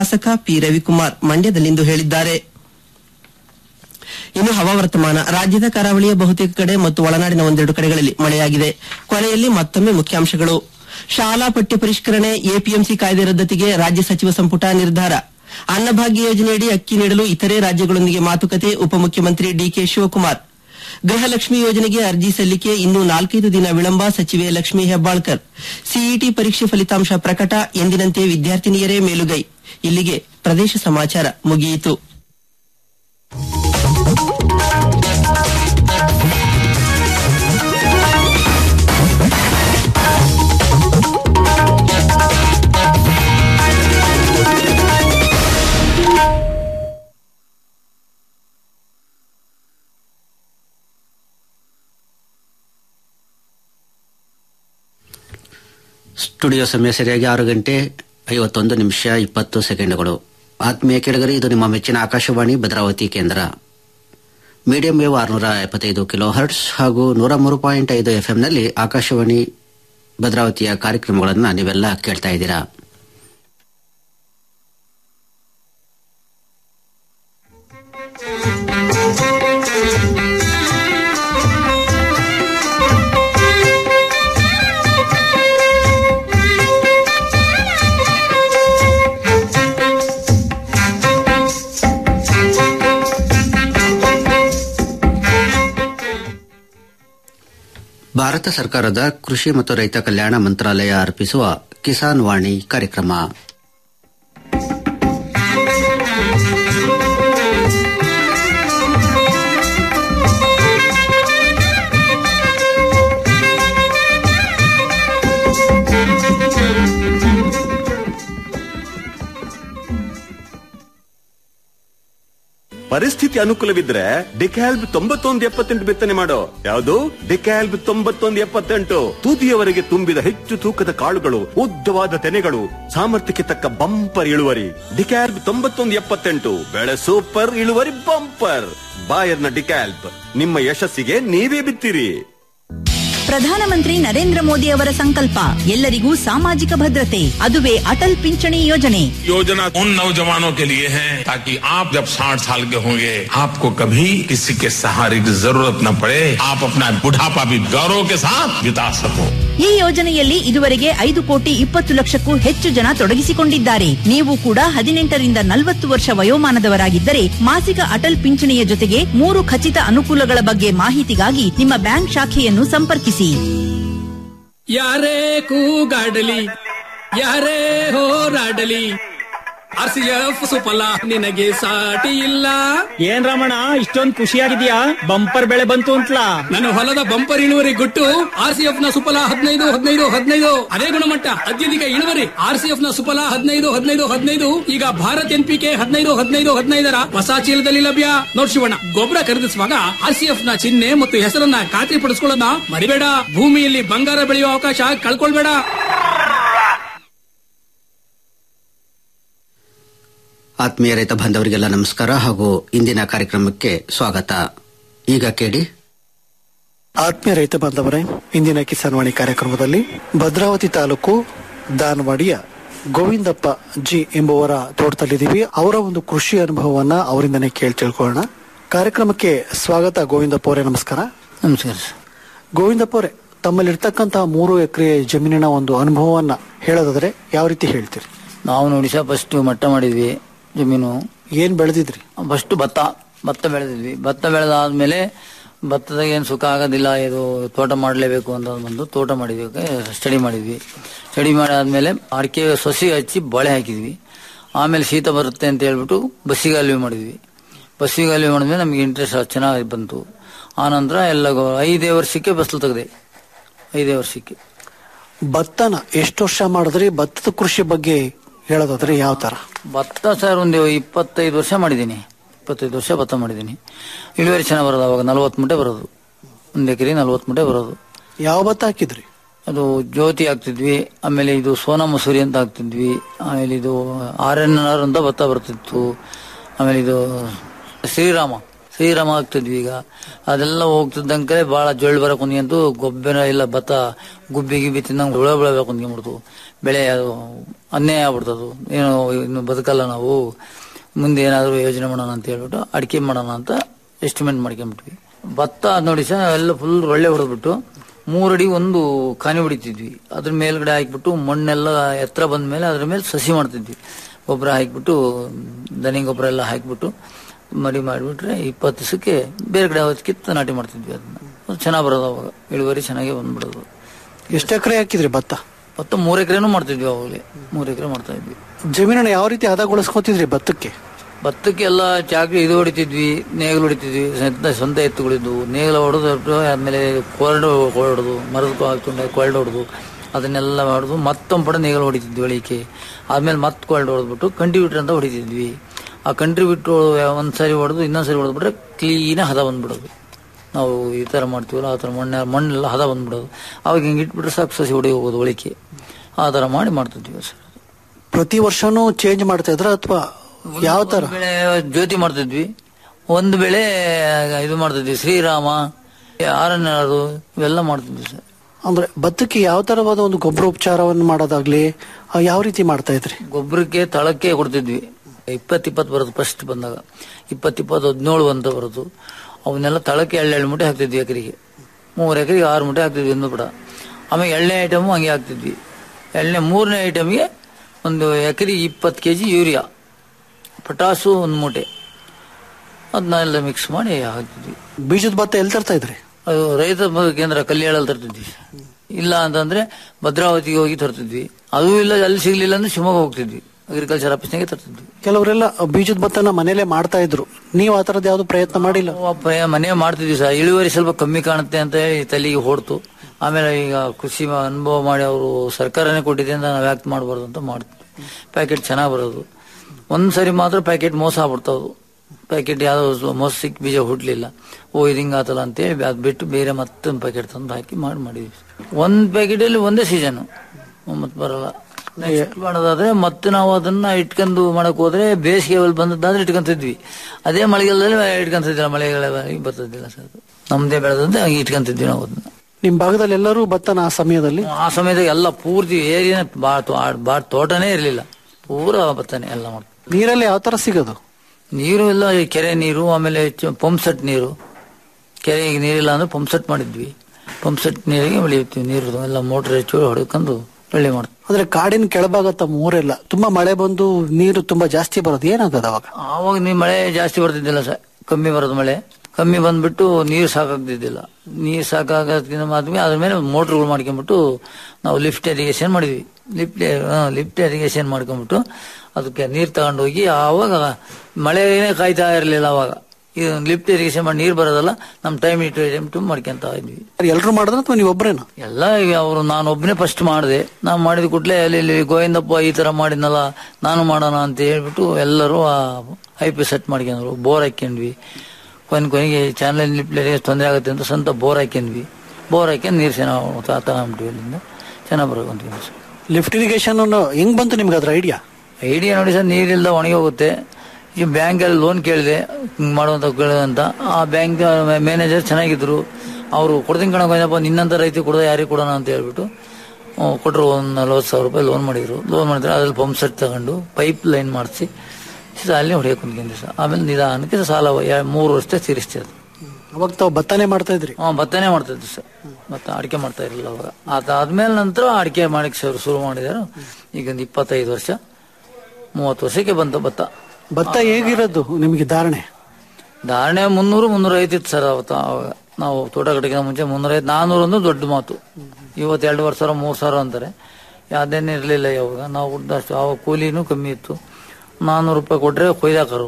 ಶಾಸಕ ಪಿ ರವಿಕುಮಾರ್ ಮಂಡ್ಯದಲ್ಲಿಂದು ಹೇಳಿದ್ದಾರೆ ಇನ್ನು ಹವಾವರ್ತಮಾನ ರಾಜ್ಯದ ಕರಾವಳಿಯ ಬಹುತೇಕ ಕಡೆ ಮತ್ತು ಒಳನಾಡಿನ ಒಂದೆರಡು ಕಡೆಗಳಲ್ಲಿ ಮಳೆಯಾಗಿದೆ ಕೊನೆಯಲ್ಲಿ ಮತ್ತೊಮ್ಮೆ ಮುಖ್ಯಾಂಶಗಳು ಶಾಲಾ ಪಠ್ಯ ಪರಿಷ್ಕರಣೆ ಎಪಿಎಂಸಿ ಕಾಯ್ದೆ ರದ್ದತಿಗೆ ರಾಜ್ಯ ಸಚಿವ ಸಂಪುಟ ನಿರ್ಧಾರ ಅನ್ನಭಾಗ್ಯ ಯೋಜನೆಯಡಿ ಅಕ್ಕಿ ನೀಡಲು ಇತರೆ ರಾಜ್ಯಗಳೊಂದಿಗೆ ಮಾತುಕತೆ ಉಪಮುಖ್ಯಮಂತ್ರಿ ಡಿಕೆ ಶಿವಕುಮಾರ್ ಗೃಹಲಕ್ಷ್ಮಿ ಯೋಜನೆಗೆ ಅರ್ಜಿ ಸಲ್ಲಿಕೆ ಇನ್ನೂ ನಾಲ್ಕೈದು ದಿನ ವಿಳಂಬ ಸಚಿವೆ ಲಕ್ಷ್ಮೀ ಹೆಬ್ಬಾಳ್ಕರ್ ಸಿಇಟಿ ಪರೀಕ್ಷೆ ಫಲಿತಾಂಶ ಪ್ರಕಟ ಎಂದಿನಂತೆ ವಿದ್ಯಾರ್ಥಿನಿಯರೇ ಮೇಲುಗೈ ಇಲ್ಲಿಗೆ ಪ್ರದೇಶ ಸಮಾಚಾರ ಮುಗಿಯಿತು ಸ್ಟುಡಿಯೋ ಸಮಯ ಸರಿಯಾಗಿ ಆರು ಗಂಟೆ ಐವತ್ತೊಂದು ನಿಮಿಷ ಇಪ್ಪತ್ತು ಸೆಕೆಂಡ್ಗಳು ಆತ್ಮೀಯ ಕೆಳಗರೆ ಇದು ನಿಮ್ಮ ಮೆಚ್ಚಿನ ಆಕಾಶವಾಣಿ ಭದ್ರಾವತಿ ಕೇಂದ್ರ ಮೀಡಿಯಂ ವೇವ್ ಆರುನೂರ ಎಪ್ಪತ್ತೈದು ಕಿಲೋ ಹರ್ಟ್ಸ್ ಹಾಗೂ ನೂರ ಮೂರು ಪಾಯಿಂಟ್ ಐದು ಎಫ್ಎಂನಲ್ಲಿ ಆಕಾಶವಾಣಿ ಭದ್ರಾವತಿಯ ಕಾರ್ಯಕ್ರಮಗಳನ್ನು ನೀವೆಲ್ಲ ಕೇಳ್ತಾ ಇದ್ದೀರಾ ಭಾರತ ಸರ್ಕಾರದ ಕೃಷಿ ಮತ್ತು ರೈತ ಕಲ್ಯಾಣ ಮಂತ್ರಾಲಯ ಅರ್ಪಿಸುವ ಕಿಸಾನ್ ವಾಣಿ ಕಾರ್ಯಕ್ರಮ ಪರಿಸ್ಥಿತಿ ಅನುಕೂಲವಿದ್ರೆ ಡಿಕ್ಯಾಲ್ಬ್ ತೊಂಬತ್ತೊಂದು ಎಪ್ಪತ್ತೆಂಟು ಬಿತ್ತನೆ ಮಾಡೋ ಯಾವುದು ಡಿಕ್ಯಾಲ್ಬ್ ತೊಂಬತ್ತೊಂದು ಎಪ್ಪತ್ತೆಂಟು ತುದಿಯವರೆಗೆ ತುಂಬಿದ ಹೆಚ್ಚು ತೂಕದ ಕಾಳುಗಳು ಉದ್ದವಾದ ತೆನೆಗಳು ಸಾಮರ್ಥ್ಯಕ್ಕೆ ತಕ್ಕ ಬಂಪರ್ ಇಳುವರಿ ಡಿಕ್ಯಾಲ್ಬ್ ತೊಂಬತ್ತೊಂದು ಎಪ್ಪತ್ತೆಂಟು ಬೆಳೆ ಸೂಪರ್ ಇಳುವರಿ ಬಂಪರ್ ಬಾಯರ್ನ ಡಿಕ್ಯಾಲ್ಬ್ ನಿಮ್ಮ ಯಶಸ್ಸಿಗೆ ನೀವೇ ಬಿತ್ತಿರಿ ಪ್ರಧಾನಮಂತ್ರಿ ನರೇಂದ್ರ ಮೋದಿ ಅವರ ಸಂಕಲ್ಪ ಎಲ್ಲರಿಗೂ ಸಾಮಾಜಿಕ ಭದ್ರತೆ ಅದುವೇ ಅಟಲ್ ಪಿಂಚಣಿ ಯೋಜನೆ योजना उन नौजवानों के लिए है ताकि आप जब 60 साल के होंगे आपको कभी किसी के सहारे की जरूरत न पड़े आप अपना बुढ़ापा भी गौरव के साथ बिता सको ಈ ಯೋಜನೆಯಲ್ಲಿ ಇದುವರೆಗೆ ಐದು ಕೋಟಿ ಇಪ್ಪತ್ತು ಲಕ್ಷಕ್ಕೂ ಹೆಚ್ಚು ಜನ ತೊಡಗಿಸಿಕೊಂಡಿದ್ದಾರೆ ನೀವು ಕೂಡ ಹದಿನೆಂಟರಿಂದ ನಲವತ್ತು ವರ್ಷ ವಯೋಮಾನದವರಾಗಿದ್ದರೆ ಮಾಸಿಕ ಅಟಲ್ ಪಿಂಚಣಿಯ ಜೊತೆಗೆ ಮೂರು ಖಚಿತ ಅನುಕೂಲಗಳ ಬಗ್ಗೆ ಮಾಹಿತಿಗಾಗಿ ನಿಮ್ಮ ಬ್ಯಾಂಕ್ ಶಾಖೆಯನ್ನು ಸಂಪರ್ಕಿಸಿ ಯಾರೇ ಕೂಗಾಡಲಿ ಯಾರೇ ಹೋರಾಡಲಿ ಆರ್ ಸಿ ಎಫ್ ಸುಫಲ ನಿನಗೆ ಸಾಟಿ ಇಲ್ಲ ಏನ್ ರಮಣ ಇಷ್ಟೊಂದ್ ಖುಷಿಯಾಗಿದ್ಯಾ ಬಂಪರ್ ಬೆಳೆ ಬಂತು ಅಂತಲಾ ನನ್ನ ಹೊಲದ ಬಂಪರ್ ಇಳುವರಿ ಗುಟ್ಟು ಆರ್ ಸಿ ಎಫ್ ನ ಸುಫಲ ಹದಿನೈದು ಹದಿನೈದು ಹದಿನೈದು ಅದೇ ಗುಣಮಟ್ಟ ಅತ್ಯಧಿಕ ಇಳುವರಿ ಆರ್ ಸಿ ಎಫ್ ನ ಸುಫಲ ಹದಿನೈದು ಹದಿನೈದು ಹದಿನೈದು ಈಗ ಭಾರತ್ ಎನ್ ಪಿ ಕೆ ಹದಿನೈದು ಹದಿನೈದು ಹದಿನೈದರ ಹೊಸ ಚೀಲದಲ್ಲಿ ಲಭ್ಯ ನೋಡ್ ಶಿವಣ್ಣ ಗೊಬ್ಬರ ಖರೀದಿಸುವಾಗ ಆರ್ ಸಿ ಎಫ್ ನ ಚಿಹ್ನೆ ಮತ್ತು ಹೆಸರನ್ನ ಖಾತ್ರಿಪಡಿಸಿಕೊಳ್ಳೋದ ಮರಿಬೇಡ ಭೂಮಿಯಲ್ಲಿ ಬಂಗಾರ ಬೆಳೆಯುವ ಅವಕಾಶ ಕಳ್ಕೊಳ್ಬೇಡ ಆತ್ಮೀಯ ರೈತ ಬಾಂಧವರಿಗೆಲ್ಲ ನಮಸ್ಕಾರ ಹಾಗೂ ಇಂದಿನ ಕಾರ್ಯಕ್ರಮಕ್ಕೆ ಸ್ವಾಗತ ಈಗ ಕೇಳಿ ಆತ್ಮೀಯ ರೈತ ಬಾಂಧವರೇ ಇಂದಿನ ಕಿಸಾನ್ವಾಣಿ ಕಾರ್ಯಕ್ರಮದಲ್ಲಿ ಭದ್ರಾವತಿ ತಾಲೂಕು ದಾನವಾಡಿಯ ಗೋವಿಂದಪ್ಪ ಜಿ ಎಂಬುವರ ತೋಟದಲ್ಲಿದ್ದೀವಿ ಅವರ ಒಂದು ಕೃಷಿ ಅನುಭವವನ್ನ ಅವರಿಂದನೇ ಕೇಳಿ ತಿಳ್ಕೊಳ್ಳೋಣ ಕಾರ್ಯಕ್ರಮಕ್ಕೆ ಸ್ವಾಗತ ಗೋವಿಂದಪ್ಪ ಅವರೇ ನಮಸ್ಕಾರ ನಮಸ್ಕಾರ ಸರ್ ಗೋವಿಂದಪ್ಪ ಅವರೇ ತಮ್ಮಲ್ಲಿರ್ತಕ್ಕಂತಹ ಮೂರು ಎಕರೆ ಜಮೀನಿನ ಒಂದು ಅನುಭವವನ್ನ ಹೇಳೋದಾದ್ರೆ ಯಾವ ರೀತಿ ಹೇಳ್ತೀರಿ ನಾವು ನೋಡಿ ಸರ್ ಫಸ್ಟ್ ಮಟ್ಟ ಮಾಡಿದ್ವಿ ಜಮೀನು ಏನ್ ಬೆಳೆದಿದ್ರಿ ಫಸ್ಟ್ ಭತ್ತ ಭತ್ತ ಬೆಳೆದಿದ್ವಿ ಭತ್ತ ಬೆಳೆದಾದ್ಮೇಲೆ ಭತ್ತದಾಗ ಏನು ಸುಖ ಆಗೋದಿಲ್ಲ ಇದು ತೋಟ ಮಾಡಲೇಬೇಕು ಅಂತ ಬಂದು ತೋಟ ಮಾಡಿದ್ವಿ ಸ್ಟಡಿ ಮಾಡಿದ್ವಿ ಸ್ಟಡಿ ಮಾಡಾದ್ಮೇಲೆ ಅಡಿಕೆ ಸಸಿ ಹಚ್ಚಿ ಬಳೆ ಹಾಕಿದ್ವಿ ಆಮೇಲೆ ಶೀತ ಬರುತ್ತೆ ಅಂತ ಹೇಳ್ಬಿಟ್ಟು ಬಸ್ಸಿಗೆ ಅಲ್ವಿ ಮಾಡಿದ್ವಿ ಬಸ್ಸಿಗೆ ಅಲ್ವಿ ಮಾಡಿದ್ಮೇಲೆ ನಮಗೆ ಇಂಟ್ರೆಸ್ಟ್ ಚೆನ್ನಾಗಿ ಬಂತು ಆನಂತರ ಎಲ್ಲ ಗೊ- ಐದೇ ವರ್ಷಕ್ಕೆ ಬಸ್ಲು ತೆಗೆದೆ ಐದೇ ವರ್ಷಕ್ಕೆ ಭತ್ತನ ಎಷ್ಟು ವರ್ಷ ಮಾಡಿದ್ರಿ ಭತ್ತದ ಕೃಷಿ ಬಗ್ಗೆ ಹೇಳೋದಾದ್ರೆ ಯಾವ ತರ ಭತ್ತ ಸರ್ ಒಂದು ಇಪ್ಪತ್ತೈದು ವರ್ಷ ಮಾಡಿದ್ದೀನಿ ಇಪ್ಪತ್ತೈದು ವರ್ಷ ಭತ್ತ ಮಾಡಿದ್ದೀನಿ ಇಳುವರಿ ಚೆನ್ನಾಗಿ ಬರೋದು ಅವಾಗ ನಲ್ವತ್ತು ಮೂಟೆ ಬರೋದು ಒಂದು ಎಕರೆ ನಲ್ವತ್ತು ಮೂಟೆ ಬರೋದು ಯಾವ ಭತ್ತ ಹಾಕಿದ್ರಿ ಅದು ಜ್ಯೋತಿ ಹಾಕ್ತಿದ್ವಿ ಆಮೇಲೆ ಇದು ಸೋನಾ ಮಸೂರಿ ಅಂತ ಹಾಕ್ತಿದ್ವಿ ಆಮೇಲೆ ಇದು ಆರ್ ಎನ್ ಆರ್ ಅಂತ ಭತ್ತ ಬರ್ತಿತ್ತು ಆಮೇಲೆ ಇದು ಶ್ರೀರಾಮ ಶ್ರೀರಾಮ ಆಗ್ತಿದ್ವಿ ಈಗ ಅದೆಲ್ಲ ಹೋಗ್ತಿದ್ದಂಗೆ ಬಹಳ ಜೊಳ್ಳು ಬರ ಕುಂದ್ಕಂತು ಗೊಬ್ಬರ ಇಲ್ಲ ಭತ್ತ ಗುಬ್ಬಿ ಗಿಬ್ಬಿ ತಿನ್ನಂಗೆ ಹುಳ ಬೆಳ ಕುಂದ್ಕೊಂಡ್ಬಿಡ್ತು ಬೆಳೆ ಅದು ಅನ್ಯಾಯ ಆಗ್ಬಿಡ್ತದು ಏನು ಇನ್ನು ಬದುಕಲ್ಲ ನಾವು ಮುಂದೆ ಏನಾದರೂ ಯೋಜನೆ ಮಾಡೋಣ ಅಂತ ಹೇಳ್ಬಿಟ್ಟು ಅಡಿಕೆ ಮಾಡೋಣ ಅಂತ ಎಸ್ಟಿಮೇಟ್ ಮಾಡ್ಕೊಂಡ್ಬಿಟ್ವಿ ಭತ್ತ ನೋಡಿ ಸರ್ ಎಲ್ಲ ಫುಲ್ ಒಳ್ಳೆ ಹೊಡೆದ್ಬಿಟ್ಟು ಮೂರಡಿ ಒಂದು ಕಾನಿ ಹೊಡಿತಿದ್ವಿ ಅದ್ರ ಮೇಲ್ಗಡೆ ಹಾಕ್ಬಿಟ್ಟು ಮಣ್ಣೆಲ್ಲ ಎತ್ತರ ಬಂದ ಮೇಲೆ ಅದ್ರ ಮೇಲೆ ಸಸಿ ಮಾಡ್ತಿದ್ವಿ ಗೊಬ್ಬರ ಹಾಕ್ಬಿಟ್ಟು ದನಿ ಗೊಬ್ಬರ ಎಲ್ಲ ಹಾಕ್ಬಿಟ್ಟು ಮಡಿ ಮಾಡಿಬಿಟ್ರೆ ಇಪ್ಪತ್ತು ದಿವಸಕ್ಕೆ ಬೇರೆ ಕಡೆ ಅವತ್ತು ಕಿತ್ತು ನಾಟಿ ಮಾಡ್ತಿದ್ವಿ ಅದನ್ನ ಚೆನ್ನಾಗಿ ಬರೋದು ಅವಾಗ ಇಳುವರಿ ಚೆನ್ನಾಗಿ ಬಂದ್ಬಿಡೋದು ಎಷ್ಟು ಎಕರೆ ಹಾಕಿದ್ರಿ ಭತ್ತ ಭತ್ತ ಮೂರು ಎಕರೆನೂ ಮಾಡ್ತಿದ್ವಿ ಅವಾಗಲೇ ಮೂರು ಎಕರೆ ಮಾಡ್ತಾ ಇದ್ವಿ ಜಮೀನನ್ನ ಯಾವ ರೀತಿ ಹದಗೊಳಿಸ್ಕೊತಿದ್ರಿ ಭತ್ತಕ್ಕೆ ಭತ್ತಕ್ಕೆ ಎಲ್ಲ ಚಾಕ್ರಿ ಇದು ಹೊಡಿತಿದ್ವಿ ನೇಗಿಲು ಹೊಡಿತಿದ್ವಿ ಸ್ವಂತ ಸ್ವಂತ ಎತ್ತುಗಳಿದ್ವು ನೇಗಿಲು ಹೊಡೆದು ಆದ್ಮೇಲೆ ಕೊರಡು ಹೊಡೆದು ಮರದ ಹಾಕ್ಕೊಂಡು ಕೊರಡು ಹೊಡೆದು ಅದನ್ನೆಲ್ಲ ಹೊಡೆದು ಮತ್ತೊಂದು ಪಡ ನೇಗಿಲು ಹೊಡಿತಿದ್ವಿ ಒಳಿಕೆ ಆದ್ಮೇಲೆ ಮತ್ತೆ ಕೊರಡು ಹೊಡೆದ್ಬಿಟ್ಟು ಕಂಟ್ರಿಬ್ಯೂಟರ್ ಅಂತ ಹೊಡಿತಿದ್ವಿ ಆ ಕಂಟ್ರಿಬ್ಯೂಟರ್ ಒಂದ್ಸರಿ ಹೊಡೆದು ಇನ್ನೊಂದ್ಸರಿ ಹೊಡೆದ್ಬಿಟ್ರೆ ಕ್ಲೀನ ಹದ ಬಂದ್ಬಿಡೋದು ನಾವು ಈ ಥರ ಮಾಡ್ತೀವಲ್ಲ ಆ ಥರ ಮಣ್ಣು ಮಣ್ಣೆಲ್ಲ ಹದ ಬಂದ್ಬಿಡೋದು ಅವಾಗ ಹಿಂಗೆ ಇಟ್ಬಿಟ್ರೆ ಸಾಕು ಸಸಿ ಹೊಡಿ ಹೋಗೋದು ಒಳಿಕೆ ಆ ಥರ ಮಾಡಿ ಮಾಡ್ತಿದ್ವಿ ಸರ್ ಪ್ರತಿ ವರ್ಷನೂ ಚೇಂಜ್ ಮಾಡ್ತಾ ಇದ್ರ ಅಥವಾ ಯಾವ ತರ ಒಂದ್ ಬೆಳೆ ಜ್ಯೋತಿ ಮಾಡ್ತಿದ್ವಿ ಒಂದು ಬೆಳೆ ಇದು ಮಾಡ್ತಿದ್ವಿ ಶ್ರೀರಾಮ ಆರಣ್ಯರು ಇವೆಲ್ಲ ಮಾಡ್ತಿದ್ವಿ ಸರ್ ಅಂದ್ರೆ ಭತ್ತಕ್ಕೆ ಯಾವ ತರವಾದ ಒಂದು ಗೊಬ್ಬರ ಉಪಚಾರವನ್ನು ಮಾಡೋದಾಗ್ಲಿ ಆ, ಯಾವ ರೀತಿ ಮಾಡ್ತಾ ಇದ್ರಿ ಗೊಬ್ಬರಕ್ಕೆ ತಳಕ್ಕೆ ಕೊಡ್ತಿದ್ವಿ ಇಪ್ಪತ್ತು ಇಪ್ಪತ್ತು ಬರೋದು ಫಸ್ಟ್ ಬಂದಾಗ ಇಪ್ಪತ್ತು ಇಪ್ಪತ್ತು ಹದಿನೇಳು ಅಂತ ಬರೋದು ಅವನ್ನೆಲ್ಲ ತಳಕ್ಕೆ ಎಳ್ಳು ಎಳ್ಳು ಮೂಟೆ ಹಾಕ್ತಿದ್ವಿ ಎಕರೆಗೆ ಮೂರು ಎಕರೆಗೆ ಆರು ಮೂಟೆ ಹಾಕ್ತಿದ್ವಿ ಒಂದು ಬಿಡ ಆಮೇಲೆ ಎಣ್ಣೆ ಐಟಮು ಹಂಗೆ ಹಾಕ್ತಿದ್ವಿ ಎಣ್ಣೆ ಮೂರನೇ ಐಟಮ್ಗೆ ಒಂದು ಎಕರೆಗೆ ಇಪ್ಪತ್ತು ಕೆ ಜಿ ಯೂರಿಯಾ ಪಟಾಸು ಒಂದು ಮೂಟೆ ಅದನ್ನೆಲ್ಲ ಮಿಕ್ಸ್ ಮಾಡಿ ಹಾಕ್ತಿದ್ವಿ ಬೀಜದ ಭತ್ತ ಎಲ್ಲಿ ತರ್ತಾ ಇದ್ರಿ ಅದು ರೈತ ಬ- ಕೇಂದ್ರ ಕಲ್ಯಾಣಲ್ಲಿ ತರ್ತಿದ್ವಿ ಇಲ್ಲ ಅಂತಂದ್ರೆ ಭದ್ರಾವತಿಗೆ ಹೋಗಿ ತರ್ತಿದ್ವಿ ಅದು ಇಲ್ಲ ಅಲ್ಲಿ ಸಿಗ್ಲಿಲ್ಲ ಅಂದ್ರೆ ಶಿವಮೊಗ್ಗ ಹೋಗ್ತಿದ್ವಿ ಅಗ್ರಿಕಲ್ಚರ್ ಆಫೀಸ್ನಾಗೆ ತರ್ತಿದ್ವಿ ಕೆಲವರೆಲ್ಲ ಬೀಜದ ಭತ್ತನ ಮನೇಲೆ ಮಾಡ್ತಾ ಇದ್ರು ನೀವು ಆ ತರದ್ ಯಾವ್ದು ಪ್ರಯತ್ನ ಮಾಡಿಲ್ಲ ವಾಪ ಮನೆ ಮಾಡ್ತಿದ್ವಿ ಸರ್ ಇಳುವರಿ ಸ್ವಲ್ಪ ಕಮ್ಮಿ ಕಾಣುತ್ತೆ ಅಂತ ಹೇಳಿ ತಲೆಗೆ ಹೊಡ್ತು ಆಮೇಲೆ ಈಗ ಕೃಷಿ ಮ- ಅನುಭವ ಮಾಡಿ ಅವರು ಸರ್ಕಾರನೇ ಕೊಟ್ಟಿದೆ ಅಂತ ನಾವು ಯಾಕೆ ಮಾಡಬಾರ್ದು ಅಂತ ಮಾಡ್ತಿದ್ವಿ ಪ್ಯಾಕೆಟ್ ಚೆನ್ನಾಗಿ ಬರೋದು ಒಂದ್ ಸರಿ ಮಾತ್ರ ಪ್ಯಾಕೆಟ್ ಮೋಸ ಆಗ್ಬಿಡ್ತಾವು ಪ್ಯಾಕೆಟ್ ಯಾವ್ದೋ ಮೋಸ ಸಿಕ್ಕ ಬೀಜ ಹುಡ್ಲಿಲ್ಲ ಓ ಇದು ಹಿಂಗ್ ಆತಲ್ಲ ಅಂತೇಳಿ ಅದ್ ಬಿಟ್ಟು ಬೇರೆ ಮತ್ತೊಂದು ಪ್ಯಾಕೆಟ್ ತಂದು ಹಾಕಿ ಮಾಡಿ ಮಾಡಿದ್ವಿ ಒಂದ್ ಪ್ಯಾಕೆಟ್ ಅಲ್ಲಿ ಒಂದೇ ಸೀಸನ್ ಮತ್ತೆ ಬರಲ್ಲ ನೆಕ್ಸ್ಟ್ ಮಾಡೋದಾದ್ರೆ ಮತ್ತೆ ನಾವು ಅದನ್ನ ಇಟ್ಕೊಂಡು ಮಾಡಕ್ ಹೋದ್ರೆ ಬೇಸಿಗೆ ಬಂದದ್ದಾದ್ರೆ ಇಟ್ಕೊಂತಿದ್ವಿ ಅದೇ ಮಳೆಗಾಲದಲ್ಲಿ ಇಟ್ಕೊಂತಿದ್ದಿಲ್ಲ ಮಳೆಗಾಲ ಬರ್ತದಿಲ್ಲ ಸರ್ ಅದು. ನಮ್ದೇ ಬೆಳೆದಂತೆ ಹಂಗೆ ಇಟ್ಕೊಂತಿದ್ವಿ ನಾವು ಅದನ್ನ ನಿಮ್ ಭಾಗದಲ್ಲಿ ಎಲ್ಲರೂ ಭತ್ತನ ಆ ಸಮಯದಲ್ಲಿ ಆ ಸಮಯದಾಗ ಎಲ್ಲ ಪೂರ್ತಿ ಏರಿಯಾನೇ ಬಾಳ್ ಬಾಳ್ ತೋಟನೇ ಇರಲಿಲ್ಲ ಪೂರ ಭತ್ತನೆ ಎಲ್ಲ ಮಾಡ್ತೀವಿ ನೀರಲ್ಲಿ ಯಾವ ತರ ಸಿಗೋದು ನೀರು ಎಲ್ಲ ಈ ಕೆರೆ ನೀರು ಆಮೇಲೆ ಪಂಪ್ ಸೆಟ್ ನೀರು ಕೆರೆಗೆ ನೀರಿಲ್ಲ ಅಂದ್ರೆ ಪಂಪ್ ಸೆಟ್ ಮಾಡಿದ್ವಿ ಪಂಪ್ ಸೆಟ್ ನೀರಿಗೆ ಬೆಳೆಯುತ್ತೀವಿ ನೀರು ಎಲ್ಲ ಮೋಟರ್ ಹೆಚ್ಚು ಹೊಡ್ಕೊಂಡು ಬೆಳೆ ಮಾಡ್ತೀವಿ ಅಂದ್ರೆ ಕಾಡಿನ ಕೆಳಭಾಗ ತಮ್ಮ ಊರೆಲ್ಲ ತುಂಬಾ ಮಳೆ ಬಂದು ನೀರು ತುಂಬಾ ಜಾಸ್ತಿ ಬರೋದು ಏನಾಗದ ಅವಾಗ ಆವಾಗ ನೀ ಮಳೆ ಜಾಸ್ತಿ ಬರ್ತಿದ್ದಿಲ್ಲ ಸರ್ ಕಮ್ಮಿ ಬರೋದು ಮಳೆ ಕಮ್ಮಿ ಬಂದ್ಬಿಟ್ಟು ನೀರು ಸಾಕಾಗ್ತಿದ್ದಿಲ್ಲ ನೀರು ಸಾಕಾಗೋದ್ಕಿಂತ ಮಾತ್ರ ಅದ್ರ ಮೇಲೆ ಮೋಟ್ರ್ಗಳು ಮಾಡ್ಕೊಂಡ್ಬಿಟ್ಟು ನಾವು ಲಿಫ್ಟ್ ಇರಿಗೇಷನ್ ಮಾಡಿದ್ವಿ ಲಿಫ್ಟ್ ಲಿಫ್ಟ್ ಇರಿಗೇಷನ್ ಮಾಡ್ಕೊಂಡ್ಬಿಟ್ಟು ಅದಕ್ಕೆ ನೀರು ತಗೊಂಡೋಗಿ ಆವಾಗ ಮಳೆನೇ ಕಾಯ್ತಾ ಇರಲಿಲ್ಲ ಅವಾಗ ಇದು ಲಿಫ್ಟ್ ಇರಿಗೇಷನ್ ಮಾಡಿ ನೀರು ಬರೋದಲ್ಲ ನಮ್ಮ ಟೈಮ್ ಇಟ್ಟು ಟೈಮ್ ಮಾಡ್ಕೊಂತ ಇದ್ವಿ ಎಲ್ರು ಮಾಡಿದ್ರ ಅಥವಾ ನೀವು ಒಬ್ರೇನ ಎಲ್ಲ ಈಗ ಅವರು ನಾನು ಒಬ್ಬನೇ ಫಸ್ಟ್ ಮಾಡಿದೆ ನಾನು ಮಾಡಿದ ಕೂಡಲೇ ಅಲ್ಲಿ ಇಲ್ಲಿ ಗೋವಿಂದಪ್ಪ ಈ ತರ ಮಾಡಿದ್ನಲ್ಲ ನಾನು ಮಾಡೋಣ ಅಂತ ಹೇಳ್ಬಿಟ್ಟು ಎಲ್ಲರೂ ಆ ಐ ಸೆಟ್ ಮಾಡ್ಕೊಂಡ್ರು ಬೋರ್ ಹಾಕ್ಕೊಂಡ್ವಿ ಕೊನೆ ಕೊನೆಗೆ ಚಾನಲ್ ಲಿಪ್ಲರಿಗೆ ತೊಂದರೆ ಆಗುತ್ತೆ ಅಂತ ಸ್ವಂತ ಬೋರ್ ಹಾಕ್ಕೊಂಡ್ವಿ ಬೋರ್ ಹಾಕ್ಯಂಡು ನೀರು ಚೆನ್ನಾಗಿ ತಗೊಂಡ್ಬಿಟ್ವಿ ಅಲ್ಲಿಂದ ಚೆನ್ನಾಗಿ ಬರೋಕೊಂತೀವಿ ಸರ್ ಲಿಫ್ಟ್ ಇರಿಗೇಷನ್ ಹೆಂಗ್ ಬಂತು ನಿಮ್ಗೆ ಅದ್ರ ಐಡಿಯಾ ಐಡಿಯಾ ನೋಡಿ ಸರ್ ನೀರಿಲ್ದ ಒಣಗಿ ಹೋಗುತ್ತೆ ಈ ಬ್ಯಾಂಕಲ್ಲಿ ಲೋನ್ ಕೇಳಿದೆ ಹಿಂಗ್ ಮಾಡುವಂತ ಕೇಳಿದೆ ಅಂತ ಆ ಬ್ಯಾಂಕ್ ಮ್ಯಾನೇಜರ್ ಚೆನ್ನಾಗಿದ್ರು ಅವರು ಕೊಡ್ತೀನಿ ಕಣ ಗೋವಿಂದಪ್ಪ ನಿನ್ನಂತ ರೈತ ಕೊಡೋದು ಯಾರಿಗೆ ಕೊಡೋಣ ಅಂತ ಹೇಳ್ಬಿಟ್ಟು ಆ, ಕೊಟ್ರು ಒಂದು ನಲ್ವತ್ತು ಸಾವಿರ ರೂಪಾಯಿ ಲೋನ್ ಮಾಡಿದ್ರು ಲೋನ್ ಮಾಡಿದ್ರೆ ಅದ್ರಲ್ಲಿ ಪಂಪ್ ಸೆಟ್ ತಗೊಂಡು ಪೈಪ್ ಲೈನ್ ಮಾಡಿಸಿ ಅಲ್ಲಿ ಹೊಡೆಯಕ್ಕೆ ಕುಂತ್ಕೊಂಡ್ವಿ ಸರ್ ಆಮೇಲೆ ನಿಧಾನಕ್ಕೆ ಸಾಲ ಯಾ- ಮೂರು ವರ್ಷ ತೀರಿಸ್ತೀವಿ ಅದು ಅವಾಗ ತಾವು ಭತ್ತನೆ ಮಾಡ್ತಾ ಇದ್ರಿ ಹಾ ಭತ್ತನೇ ಮಾಡ್ತಾ ಇದ್ವಿ ಸರ್ ಭತ್ತ ಅಡಿಕೆ ಮಾಡ್ತಾ ಇರಲಿಲ್ಲ ಅವಾಗ ಅದಾದ್ಮೇಲೆ ನಂತರ ಅಡಿಕೆ ಮಾಡಕ್ಕೆ ಶುರು ಶುರು ಮಾಡಿದಾರೆ ಈಗ ಒಂದು ಇಪ್ಪತ್ತೈದು ವರ್ಷ ಮೂವತ್ತು ವರ್ಷಕ್ಕೆ ಬಂತು ಭತ್ತ ಭತ್ತ ಹೇಗಿರೋದು ನಿಮ್ಗೆ ಧಾರಣೆ ಧಾರಣೆ ಮುನ್ನೂರು ಮುನ್ನೂರ ಐತಿತ್ತು ಸರ್ ಅವತ್ತು ಅವಾಗ ನಾವು ತೋಟ ಕಟ್ಟಿಗೆ ಮುಂಚೆ ಮುನ್ನೂರ ಐದು ನಾನ್ನೂರು ಒಂದು ದೊಡ್ಡ ಮಾತು ಇವತ್ತು ಎರಡುವರೆ ಸಾವಿರ ಮೂರು ಸಾವಿರ ಅಂತಾರೆ ಅದೇನೇ ಇರಲಿಲ್ಲ ಯಾವಾಗ ನಾವು ಉದ್ದಷ್ಟು ಅವಾಗ ಕೂಲಿನೂ ಕಮ್ಮಿ ಇತ್ತು ನಾನ್ನೂರು ರೂಪಾಯಿ ಕೊಟ್ರೆ ಕೊಯ್ದಾಕರು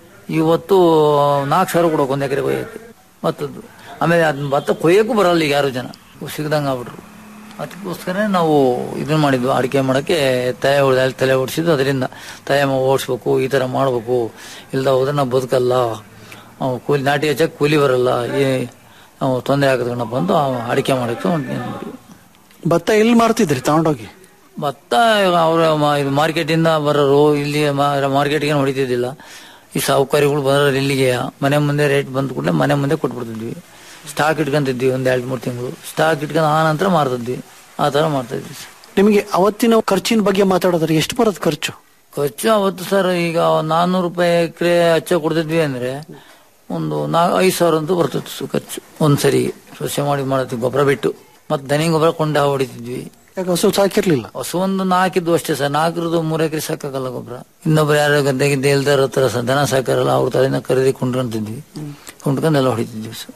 ಇವತ್ತು ನಾಲ್ಕು ಸಾವಿರ ಕೊಡೋಕೆ ಒಂದು ಎಕರೆ ಕೊಯ್ಯಕ್ಕೆ ಭತ್ತದ್ದು ಆಮೇಲೆ ಅದನ್ನ ಭತ್ತ ಕೊಯ್ಯಕ್ಕೂ ಬರಲ್ಲ ಈಗ ಯಾರು ಜನ ಸಿಗ್ದಂಗೆ ಆಗ್ಬಿಟ್ರು ಅದಕ್ಕೋಸ್ಕರ ನಾವು ಇದನ್ನ ಮಾಡಿದ್ವಿ ಅಡಿಕೆ ಮಾಡೋಕ್ಕೆ ತಲೆ ಹೊಡೆದ ತಲೆ ಓಡಿಸಿದ್ದು ಅದರಿಂದ ತಲೆ ಓಡಿಸ್ಬೇಕು ಈ ಥರ ಮಾಡಬೇಕು ಇಲ್ದ ಹೋದ್ರೆ ನಾವು ಬದುಕಲ್ಲ ಅವ್ ಕೂಲಿ ನಾಟಿ ಹಚ್ಚಕ್ಕೆ ಕೂಲಿ ಬರಲ್ಲ ಈ ತೊಂದರೆ ಆಗದ್ಕಣಪ್ಪ ಅಂತ ಅಡಿಕೆ ಮಾಡೋಕ್ಕೆ ಹೊಂಟ್ಕೊಂಡ್ಬಿಟ್ವಿ. ಭತ್ತ ಎಲ್ಲಿ ಮಾರ್ತಿದ್ರಿ ತಗೊಂಡೋಗಿ ಭತ್ತ ಅವರ ಇದು ಮಾರ್ಕೆಟಿಂದ ಬರೋರು ಇಲ್ಲಿ ಮಾರ್ಕೆಟ್ಗೆ ಹೊಡಿತಿದ್ದಿಲ್ಲ ಈ ಸಾಹುಕಾರಿಗಳು ಬರೋರು ಇಲ್ಲಿಗೆ ಮನೆ ಮುಂದೆ ರೇಟ್ ಬಂದ ಕೂಡಲೇ ಮನೆ ಮುಂದೆ ಕೊಟ್ಬಿಡ್ತಿದ್ವಿ ಸ್ಟಾಕ್ ಇಟ್ಕೊಂತಿದ್ವಿ ಒಂದ್ ಎರಡು ಮೂರು ತಿಂಗಳು ಸ್ಟಾಕ್ ಇಟ್ಕೊಂಡು ಆ ನಂತರ ಮಾರ್ತಿದ್ವಿ ಆ ತರ ಮಾಡ್ತಾ ಇದ್ವಿ ಸರ್ ನಿಮಗೆ ಅವತ್ತಿನ ಖರ್ಚಿನ ಬಗ್ಗೆ ಮಾತಾಡೋದ್ರೆ ಎಷ್ಟು ಬರೋದು ಖರ್ಚು ಖರ್ಚು ಅವತ್ತು ಸರ್ ಈಗ ನಾನ್ನೂರು ರೂಪಾಯಿ ಎಕರೆ ಹಚ್ಚ ಕೊಡ್ತಿದ್ವಿ ಅಂದ್ರೆ ಒಂದು ನಾ ಐದು ಸಾವಿರ ಅಂತೂ ಬರ್ತಿತ್ತು ಸರ್ ಖರ್ಚು ಒಂದ್ ಸರಿ ಸಸ್ಯ ಮಾಡಿ ಮಾಡ್ತಿದ್ವಿ ಗೊಬ್ಬರ ಬಿಟ್ಟು ಮತ್ತೆ ದನಿ ಗೊಬ್ಬರ ಕೊಂಡ ಹೊಡಿತಿದ್ವಿ ಯಾಕೆ ಹಸು ಸಾಕಿರ್ಲಿಲ್ಲ ಹಸು ಒಂದು ನಾಲ್ಕಿದ್ದು ಅಷ್ಟೇ ಸರ್ ನಾಲ್ಕರದು ಮೂರು ಎಕರೆ ಸಾಕಾಗಲ್ಲ ಗೊಬ್ಬರ ಇನ್ನೊಬ್ರು ಯಾರು ಗದ್ದೆ ಗಿದ್ದೆ ಇಲ್ದಾರ ಹತ್ರ ಸ- ದನ ಸಾಕಾರಲ್ಲ ಅವ್ರ ತಲೆನ ಖರೀದಿ ಕೊಂಡ್ಕೊಂತಿದ್ವಿ ಕೊಂಡ್ಕೊಂಡು ಎಲ್ಲ ಹೊಡಿತಿದ್ವಿ ಸರ್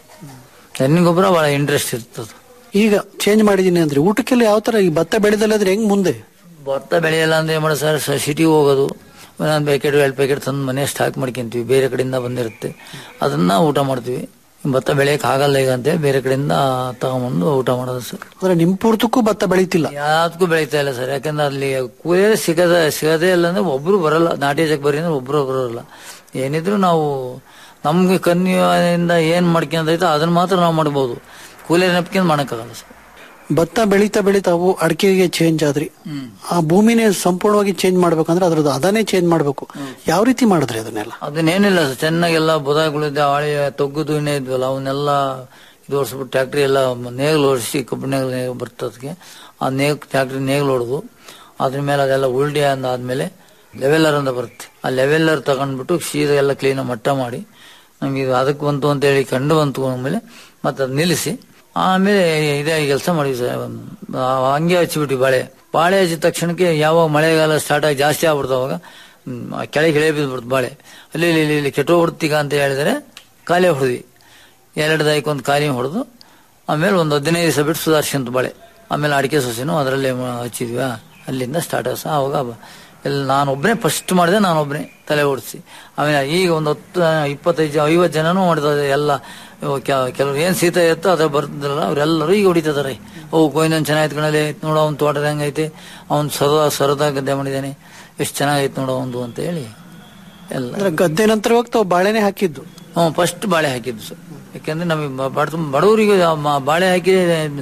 ದನಿ ಗೊಬ್ಬರ ಬಹಳ ಇಂಟ್ರೆಸ್ಟ್ ಇರ್ತದೆ ಈಗ ಚೇಂಜ್ ಮಾಡಿದೀನಿ ಅಂದ್ರೆ ಊಟಕ್ಕೆಲ್ಲ ಯಾವ ತರ ಈ ಭತ್ತ ಬೆಳೆದಲ್ಲ ಅಂದ್ರೆ ಹೆಂಗ್ ಮುಂದೆ ಭತ್ತ ಬೆಳೆಯಲ್ಲ ಅಂದ್ರೆ ಏನ್ ಮಾಡೋದು ಸರ್ ಸಿಟಿಗೆ ಹೋಗೋದು ಒಂದು ಪ್ಯಾಕೆಟ್ ಎರಡು ಪ್ಯಾಕೆಟ್ ತಂದು ಮನೆ ಸ್ಟಾಕ್ ಮಾಡ್ಕೊಂತೀವಿ ಬೇರೆ ಕಡೆಯಿಂದ ಬಂದಿರುತ್ತೆ ಅದನ್ನ ಊಟ ಮಾಡ್ತೀವಿ ಭತ್ತ ಬೆಳೆಯಕ್ ಆಗಲ್ಲ ಈಗ ಅಂತೇಳಿ ಬೇರೆ ಕಡೆಯಿಂದ ತಗೊಂಬಂದು ಊಟ ಮಾಡೋದು ಸರ್ ಅಂದ್ರೆ ನಿಮ್ ಪೂರ್ತಕ್ಕೂ ಭತ್ತ ಬೆಳೀತಿಲ್ಲ ಯಾವ್ದಕ್ಕೂ ಬೆಳೀತಾ ಇಲ್ಲ ಸರ್ ಯಾಕಂದ್ರೆ ಅಲ್ಲಿ ಕೂಲಿಯೇ ಸಿಗದ ಸಿಗದೇ ಇಲ್ಲ ಅಂದ್ರೆ ಒಬ್ರು ಬರಲ್ಲ ನಾಟಿ ಜಗ್ ಬರೀ ಅಂದ್ರೆ ಒಬ್ರು ಬರೋಲ್ಲ ಏನಿದ್ರು ನಾವು ನಮ್ಗೆ ಕನ್ನಿಯಿಂದ ಏನ್ ಮಾಡ್ಕೊಂಡೈತೋ ಅದನ್ನ ಮಾತ್ರ ನಾವು ಮಾಡ್ಬೋದು ಕೂಲಿ ನೆಪ್ಕೊಂಡು ಮಾಡಕ್ಕಾಗಲ್ಲ ಸರ್ ಭತ್ತ ಬೆಳೀತಾ ಬೆಳೀತಾ ಅವು ಅಡಿಕೆಗೆ ಚೇಂಜ್ ಆದ್ರಿ ಆ ಭೂಮಿನೇ ಸಂಪೂರ್ಣವಾಗಿ ಚೇಂಜ್ ಮಾಡ್ಬೇಕಂದ್ರೆ ಅದ್ರದ್ದು ಅದನ್ನೇ ಚೇಂಜ್ ಮಾಡ್ಬೇಕು ಯಾವ ರೀತಿ ಮಾಡಿದ್ರಿ ಅದನ್ನೆಲ್ಲ ಅದನ್ನೇನಿಲ್ಲ ಸರ್ ಚೆನ್ನಾಗೆಲ್ಲ ಬುಧಗಳಿದ್ದ ಹಳೆ ತೊಗ್ಗುದು ಇನ್ನೇ ಇದ್ವಲ್ಲ ಅವನ್ನೆಲ್ಲ ಇದು ಓಡಿಸ್ಬಿಟ್ಟು ಟ್ಯಾಕ್ಟ್ರಿ ಎಲ್ಲ ನೇಗ್ಲು ಓಡಿಸಿ ಕಬ್ಬು ನೇಗ್ಲು ನೇಗ್ಲು ಬರ್ತದಕ್ಕೆ ಆ ನೇಗ್ ಟ್ಯಾಕ್ಟ್ರಿ ನೇಗ್ಲು ಹೊಡೆದು ಅದ್ರ ಮೇಲೆ ಅದೆಲ್ಲ ಉಲ್ಡಿ ಅಂದಾದ್ಮೇಲೆ ಲೆವೆಲ್ಲರ್ ಅಂತ ಬರುತ್ತೆ ಆ ಲೆವೆಲ್ಲರ್ ತಗೊಂಡ್ಬಿಟ್ಟು ಸೀದಾ ಎಲ್ಲ ಕ್ಲೀನ್ ಮಟ್ಟ ಮಾಡಿ ನಮಗೆ ಇದು ಅದಕ್ಕೆ ಬಂತು ಅಂತ ಹೇಳಿ ಕಂಡು ಬಂತು ಅಂದ್ಮೇಲೆ ಮತ್ತೆ ಅದು ನಿಲ್ಲಿಸಿ ಆಮೇಲೆ ಇದೇ ಕೆಲಸ ಮಾಡಿದ್ವಿ ಸರ್ ಆ, ಹಂಗೆ ಹಚ್ಚಿಬಿಟ್ವಿ ಬಾಳೆ ಬಾಳೆ ಹಚ್ಚಿದ ತಕ್ಷಣಕ್ಕೆ ಯಾವಾಗ ಮಳೆಗಾಲ ಸ್ಟಾರ್ಟ್ ಆಗಿ ಜಾಸ್ತಿ ಆಗ್ಬಿಡ್ತು ಅವಾಗ ಹ್ಮ್, ಆ ಕೆಳಗೆ ಇಳೆ ಬಿದ್ಬಿಡ್ತು ಬಾಳೆ ಅಲ್ಲಿ ಇಲ್ಲಿ ಇಲ್ಲಿ ಇಲ್ಲಿ ಕೆಟ್ಟೋಗ್ಬಿಡ್ತೀಗ ಅಂತ ಹೇಳಿದ್ರೆ ಖಾಲಿ ಹೊಡೆದ್ವಿ ಎರಡು ದೈಕೊಂದು ಖಾಲಿ ಹೊಡೆದು ಆಮೇಲೆ ಒಂದು ಹದಿನೈದು ದಿವಸ ಬಿಟ್ಟು ಸುಧಾರಿಸ್ಕೊಂತ ಬಾಳೆ ಆಮೇಲೆ ಅಡಿಕೆ ಸೊಸೆನೂ ಅದರಲ್ಲೇ ಮ- ಹಚ್ಚಿದ್ವಿ ಅಲ್ಲಿಂದ ಸ್ಟಾರ್ಟ್ ಆಸ ಅವಾಗ ಬ- ಎಲ್ಲ ನಾನೊಬ್ಬನೇ ಫಸ್ಟ್ ಮಾಡಿದೆ ನಾನೊಬ್ಬನೇ ತಲೆ ಓಡಿಸಿ ಆಮೇಲೆ ಈಗ ಒಂದು ಹತ್ತು ಇಪ್ಪತ್ತೈದು ಜನ ಐವತ್ತು ಜನನೂ ಮಾಡಿದ್ದಾರೆ ಎಲ್ಲ ಇವು ಕೆ- ಕೆಲವ್ರು ಏನ್ ಶೀತ ಇರುತ್ತೋ ಅದ್ರ ಬರ್ತಿದ್ರಲ್ಲ ಅವ್ರೆಲ್ಲರೂ ಈಗ ಹೊಡಿತಿದ್ದಾರೆ ಓ ಗೋವಿಂದನ್ ಚೆನ್ನಾಗಿತ್ತು ಕಣಲೆ ನೋಡ ಅವ್ನ ತೋಟದ ಹೆಂಗೈತೆ ಅವ್ನ್ ಸರದ ಸರದಾಗ ಗದ್ದೆ ಮಾಡಿದ್ದಾನೆ ಎಷ್ಟು ಚೆನ್ನಾಗೈತೆ ನೋಡೋ ಒಂದು ಅಂತ ಹೇಳಿ ಎಲ್ಲ ಅಂದ್ರೆ ಗದ್ದೆ ನಂತರವಾಗಿ ತಾವು ಬಾಳೆನೆ ಹಾಕಿದ್ದು ಹ್ಞೂ ಫಸ್ಟ್ ಬಾಳೆ ಹಾಕಿದ್ದು ಸರ್ ಯಾಕೆಂದ್ರೆ ನಮಗೆ ಬ- ಬಡ ಬಡವರಿಗೆ ಆ ಮ- ಬಾಳೆ ಹಾಕಿ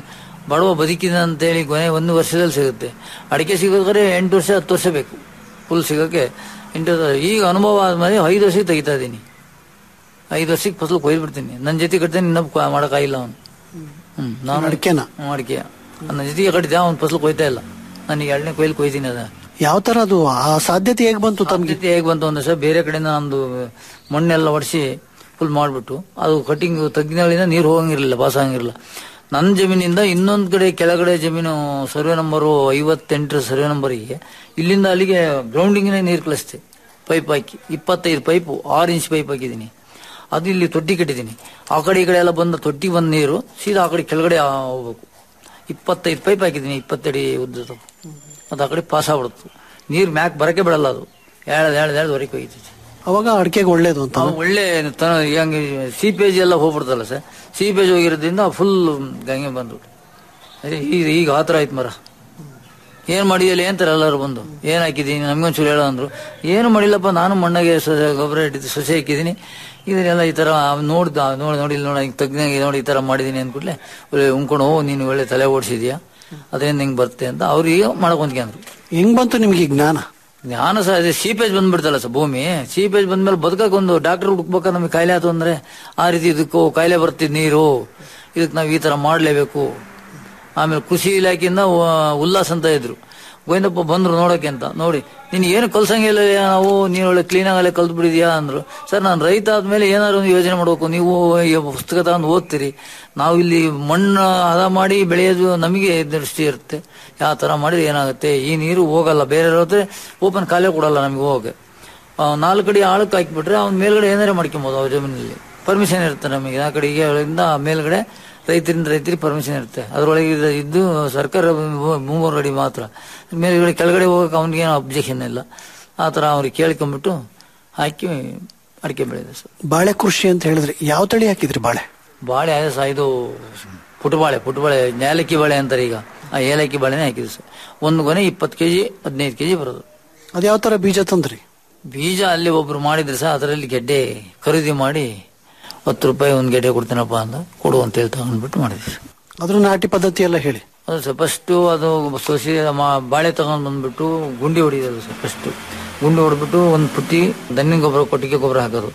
ಬಡವ ಬದುಕಿದ ಅಂತೇಳಿ ಕೊನೆ ಒಂದು ವರ್ಷದಲ್ಲಿ ಸಿಗುತ್ತೆ ಅಡಿಕೆ ಸಿಗೋದ್ರೆ ಎಂಟು ವರ್ಷ ಹತ್ತು ವರ್ಷ ಬೇಕು ಫುಲ್ ಸಿಗೋಕೆ ಎಂಟು ವರ್ಷ ಈಗ ಅನುಭವ ಆದ್ಮೇಲೆ ಐದು ವರ್ಷಕ್ಕೆ ತೆಗಿತಾ ಇದ್ದೀನಿ ಐದು ವರ್ಷಕ್ಕೆ ಫಸಲು ಕೊಯ್ದು ಬಿಡ್ತೀನಿ ನನ್ನ ಜೊತೆ ಕಟ್ತೇನೆ ಇನ್ನೊಬ್ಬ ಮಾಡೋಕ್ಕಾಗಿಲ್ಲ ಅವನು ಹ್ಮ್ ನಾನು ಅಡಿಕೆನ ಹ್ಮ್, ಅಡಿಕೆ ನನ್ನ ಜೊತೆಗೆ ಕಟ್ಟಿದ್ದೆ ಅವ್ನು ಫಸಲು ಕೊಯ್ತಾ ಇಲ್ಲ ನನಗೆ ಎರಡನೇ ಕೊಯ್ಲು ಕೊಯ್ತೀನಿ ಅದ ಯಾವ ತರ ಅದು ಆ ಸಾಧ್ಯತೆ ಹೇಗ್ ಬಂತು ತಮ್ಗೆ ಸಾಧ್ಯತೆ ಹೇಗೆ ಬಂತು ಅಂದ್ರೆ ಸರ್ ಬೇರೆ ಕಡೆಯಿಂದ ನಮ್ದು ಮಣ್ಣೆಲ್ಲ ಒಡಿಸಿ ಫುಲ್ ಮಾಡ್ಬಿಟ್ಟು ಅದು ಕಟಿಂಗ್ ತಗ್ಗಿನಳಿಂದ ನೀರು ಹೋಗಂಗಿರ್ಲಿಲ್ಲ ಪಾಸ್ ಆಗಂಗಿರಲಿಲ್ಲ ನನ್ನ ಜಮೀನಿಂದ ಇನ್ನೊಂದು ಕಡೆ ಕೆಳಗಡೆ ಜಮೀನು ಸರ್ವೆ ನಂಬರು ಐವತ್ತೆಂಟರ ಸರ್ವೆ ನಂಬರಿಗೆ ಇಲ್ಲಿಂದ ಅಲ್ಲಿಗೆ ಗ್ರೌಂಡಿಂಗಿನ ನೀರು ಕಳಿಸ್ತೆ ಪೈಪ್ ಹಾಕಿ ಇಪ್ಪತ್ತೈದು ಪೈಪು ಆರು ಇಂಚ್ ಪೈಪ್ ಹಾಕಿದ್ದೀನಿ ಅದು ಇಲ್ಲಿ ತೊಟ್ಟಿ ಕಟ್ಟಿದ್ದೀನಿ ಆ ಕಡೆ ಈ ಕಡೆ ಎಲ್ಲ ಬಂದ ತೊಟ್ಟಿ ಬಂದ ನೀರು ಸೀದಾ ಆ ಕಡೆ ಕೆಳಗಡೆ ಆ ಹೋಗ್ಬೇಕು ಇಪ್ಪತ್ತೈದು ಪೈಪ್ ಹಾಕಿದ್ದೀನಿ ಇಪ್ಪತ್ತಡಿ ಉದ್ದದ್ದು ಅದು ಆ ಕಡೆ ಪಾಸ್ ಆಗ್ಬಿಡುತ್ತೆ ನೀರು ಮ್ಯಾಕ್ ಬರಕ್ಕೆ ಬಿಡಲ್ಲ ಅದು ಎಳ್ದು ಎಳ್ದು ಎಳ್ದು ಹೊರಗೆ ಹೋಗಿತ್ತು ಅವಾಗ ಅಡಿಕೆಗೆ ಒಳ್ಳೇದು ಅಂತ ಅವು ಒಳ್ಳೆ ತ- ಹಂಗೆ ಸೀಪೇಜ್ ಎಲ್ಲ ಹೋಗ್ಬಿಡ್ತಲ್ಲ ಸರ್ ಸೀಪೇಜ್ ಹೋಗಿರೋದ್ರಿಂದ ಫುಲ್ ಗಂಗೆ ಬಂದು ಈಗ ಈಗ ಆ ಥರ ಆಯ್ತು ಮರ ಏನ್ ಮಾಡಿದಲ್ಲಿ ಅಂತಾರೆ ಎಲ್ಲರೂ ಬಂದು ಏನ್ ಹಾಕಿದೀನಿ ನಮ್ಗೊಂಚೂರು ಹೇಳೋ ಅಂದ್ರು ಏನು ಮಾಡಿಲ್ಲಪ್ಪ ನಾನು ಮಣ್ಣಗೆ ಸೊಸೆ ಗೊಬ್ಬರ ಇಟ್ಟಿದ್ದು ಸೊಸೆ ಹಾಕಿದೀನಿ ಇದನ್ನೆಲ್ಲ ಈ ತರ ನೋಡ್ದ ನೋಡಿ ನೋಡಿ ಇಲ್ಲಿ ನೋಡಿ ತಗ್ನಾಗಿ ನೋಡಿ ಈ ತರ ಮಾಡಿದೀನಿ ಅಂದ್ಬಿಟ್ಲೆ ಒಳ್ಳೆ ಉಂಕೊಂಡು ಓ ನೀನು ಒಳ್ಳೆ ತಲೆ ಓಡಿಸಿದ್ಯಾ ಅದೇನ್ ಹಿಂಗ್ ಬರುತ್ತೆ ಅಂತ ಅವ್ರು ಈಗ ಮಾಡ್ಕೊಂಡ್ಕೊಂಡ್ರು ಹೆಂಗ್ ಬಂತು ನಿಮ್ಗೆ ಈ ಜ್ಞಾನ ಜ್ಞಾನ ಸಹ ಅದೇ ಸೀಪೇಜ್ ಬಂದ್ಬಿಡ್ತಲ್ಲ ಸರ್ ಭೂಮಿ ಸೀಪೇಜ್ ಬಂದ್ಮೇಲೆ ಬದುಕಕ್ಕೆ ಒಂದು ಡಾಕ್ಟರ್ ಹುಡುಕ್ಬೇಕಾದ್ರೆ ನಮಗೆ ಕಾಯಿಲೆ ಆಯ್ತು ಅಂದ್ರೆ ಆ ರೀತಿ ಇದಕ್ಕೂ ಕಾಯಿಲೆ ಬರ್ತಿದ್ ನೀರು ಇದಕ್ಕೆ ನಾವು ಈ ತರ ಮಾಡ್ಲೇಬೇಕು ಆಮೇಲೆ ಕೃಷಿ ಇಲಾಖೆಯಿಂದ ವ- ಉಲ್ಲಾಸ್ ಅಂತ ಇದ್ರು ಗೋವಿಂದಪ್ಪ ಬಂದ್ರು ನೋಡಕ್ಕೆ ಅಂತ ನೋಡಿ ನೀನು ಏನು ಕಲ್ಸಂಗಿಲ್ಲ ನಾವು ನೀನು ಒಳ್ಳೆ ಕ್ಲೀನ್ ಆಗಲೇ ಕಲ್ತು ಬಿಡಿದ್ಯಾ ಅಂದ್ರು ಸರ್ ನಾನು ರೈತ ಆದ್ಮೇಲೆ ಏನಾದ್ರು ಒಂದು ಯೋಜನೆ ಮಾಡ್ಬೇಕು ನೀವು ಈ ಪುಸ್ತಕ ತಗೊಂಡು ಓದ್ತೀರಿ ನಾವು ಇಲ್ಲಿ ಮಣ್ಣು ಹದ ಮಾಡಿ ಬೆಳೆಯೋದು ನಮಗೆ ದೃಷ್ಟಿ ಇರುತ್ತೆ ಯಾವ ತರ ಮಾಡಿದ್ರೆ ಏನಾಗುತ್ತೆ ಈ ನೀರು ಹೋಗಲ್ಲ ಬೇರೆ ಹೋದ್ರೆ ಓಪನ್ ಕಾಲೇ ಕೊಡಲ್ಲ ನಮಗೆ ಹೋಗಕ್ಕೆ ಆ, ನಾಲ್ಕು ಅಡಿ ಆಳಕ್ಕೆ ಹಾಕಿಬಿಟ್ರೆ ಅವ್ನ ಮೇಲ್ಗಡೆ ಏನಾರೇ ಮಾಡ್ಕೊಬೋದು ಅವ್ರ ಜಮೀನಲ್ಲಿ ಪರ್ಮಿಷನ್ ಇರುತ್ತೆ ನಮಗೆ ನಾಲ್ಕು ಅಡಿಗೆ ಒಳಗಿಂದ ಮೇಲ್ಗಡೆ ರೈತರಿಂದ ರೈತರಿಗೆ ಪರ್ಮಿಷನ್ ಇರುತ್ತೆ ಅದರೊಳಗೆ ಇದು- ಇದ್ದು ಸರ್ಕಾರ ಮೂ- ಮೂರು ಅಡಿ ಮಾತ್ರ ಮೇಲ್ಗಡೆ ಕೆಳಗಡೆ ಹೋಗಕ್ಕೆ ಅವ್ನಿಗೆ ಏನು ಅಬ್ಜೆಕ್ಷನ್ ಇಲ್ಲ ಆ ಥರ ಅವ್ರಿಗೆ ಕೇಳ್ಕೊಂಬಿಟ್ಟು ಹಾಕಿ ಅಡಿಕೆ ಬೆಳೆದೆ ಸರ್ ಬಾಳೆ ಕೃಷಿ ಅಂತ ಹೇಳಿದ್ರಿ ಯಾವ ತಳಿ ಹಾಕಿದ್ರಿ ಬಾಳೆ ಬಾಳೆ ಅದೇ ಸಹ ಇದು ಪುಟಬಾಳೆ ಪುಟಬಾಳೆ ಏಲಕ್ಕಿ ಬಾಳೆ ಅಂತಾರೆ ಈಗ ಆ ಏಲಕ್ಕಿ ಬಾಳೆನೇ ಹಾಕಿದ್ವಿ ಸರ್ ಒಂದು ಗೊನೆ ಇಪ್ಪತ್ತು ಕೆಜಿ ಹದಿನೈದು ಕೆಜಿ ಬರೋದು ಅದ್ ಯಾವ ತರ ಬೀಜ ತಂದ್ರಿ ಬೀಜ ಅಲ್ಲಿ ಒಬ್ರು ಮಾಡಿದ್ರೆ ಸಹ ಅದರಲ್ಲಿ ಗೆಡ್ಡೆ ಖರೀದಿ ಮಾಡಿ ಹತ್ತು ರೂಪಾಯಿ ಒಂದು ಗೆಡ್ಡೆ ಕೊಡ್ತೀನಪ್ಪ ಅಂತ ಕೊಡು ಅಂತ ಹೇಳಿ ತಗೊಂಡ್ಬಿಟ್ಟು ಮಾಡಿದ್ವಿ ಸರ್. ಅದ್ರ ನಾಟಿ ಪದ್ಧತಿ ಎಲ್ಲ ಹೇಳಿ ಅದು ಸರ್ ಫಸ್ಟು ಅದು ಸೊಸಿ ಮಾ- ಬಾಳೆ ತಗೊಂಡ್ ಬಂದ್ಬಿಟ್ಟು ಗುಂಡಿ ಹೊಡಿಯೋದು ಸರ್ ಫಸ್ಟು ಗುಂಡು ಹೊಡೆದ್ಬಿಟ್ಟು ಒಂದು ಪುಟ್ಟಿ ದನ್ನಿನ ಗೊಬ್ಬರ ಕೊಟ್ಟಿಗೆ ಗೊಬ್ಬರ ಹಾಕೋದು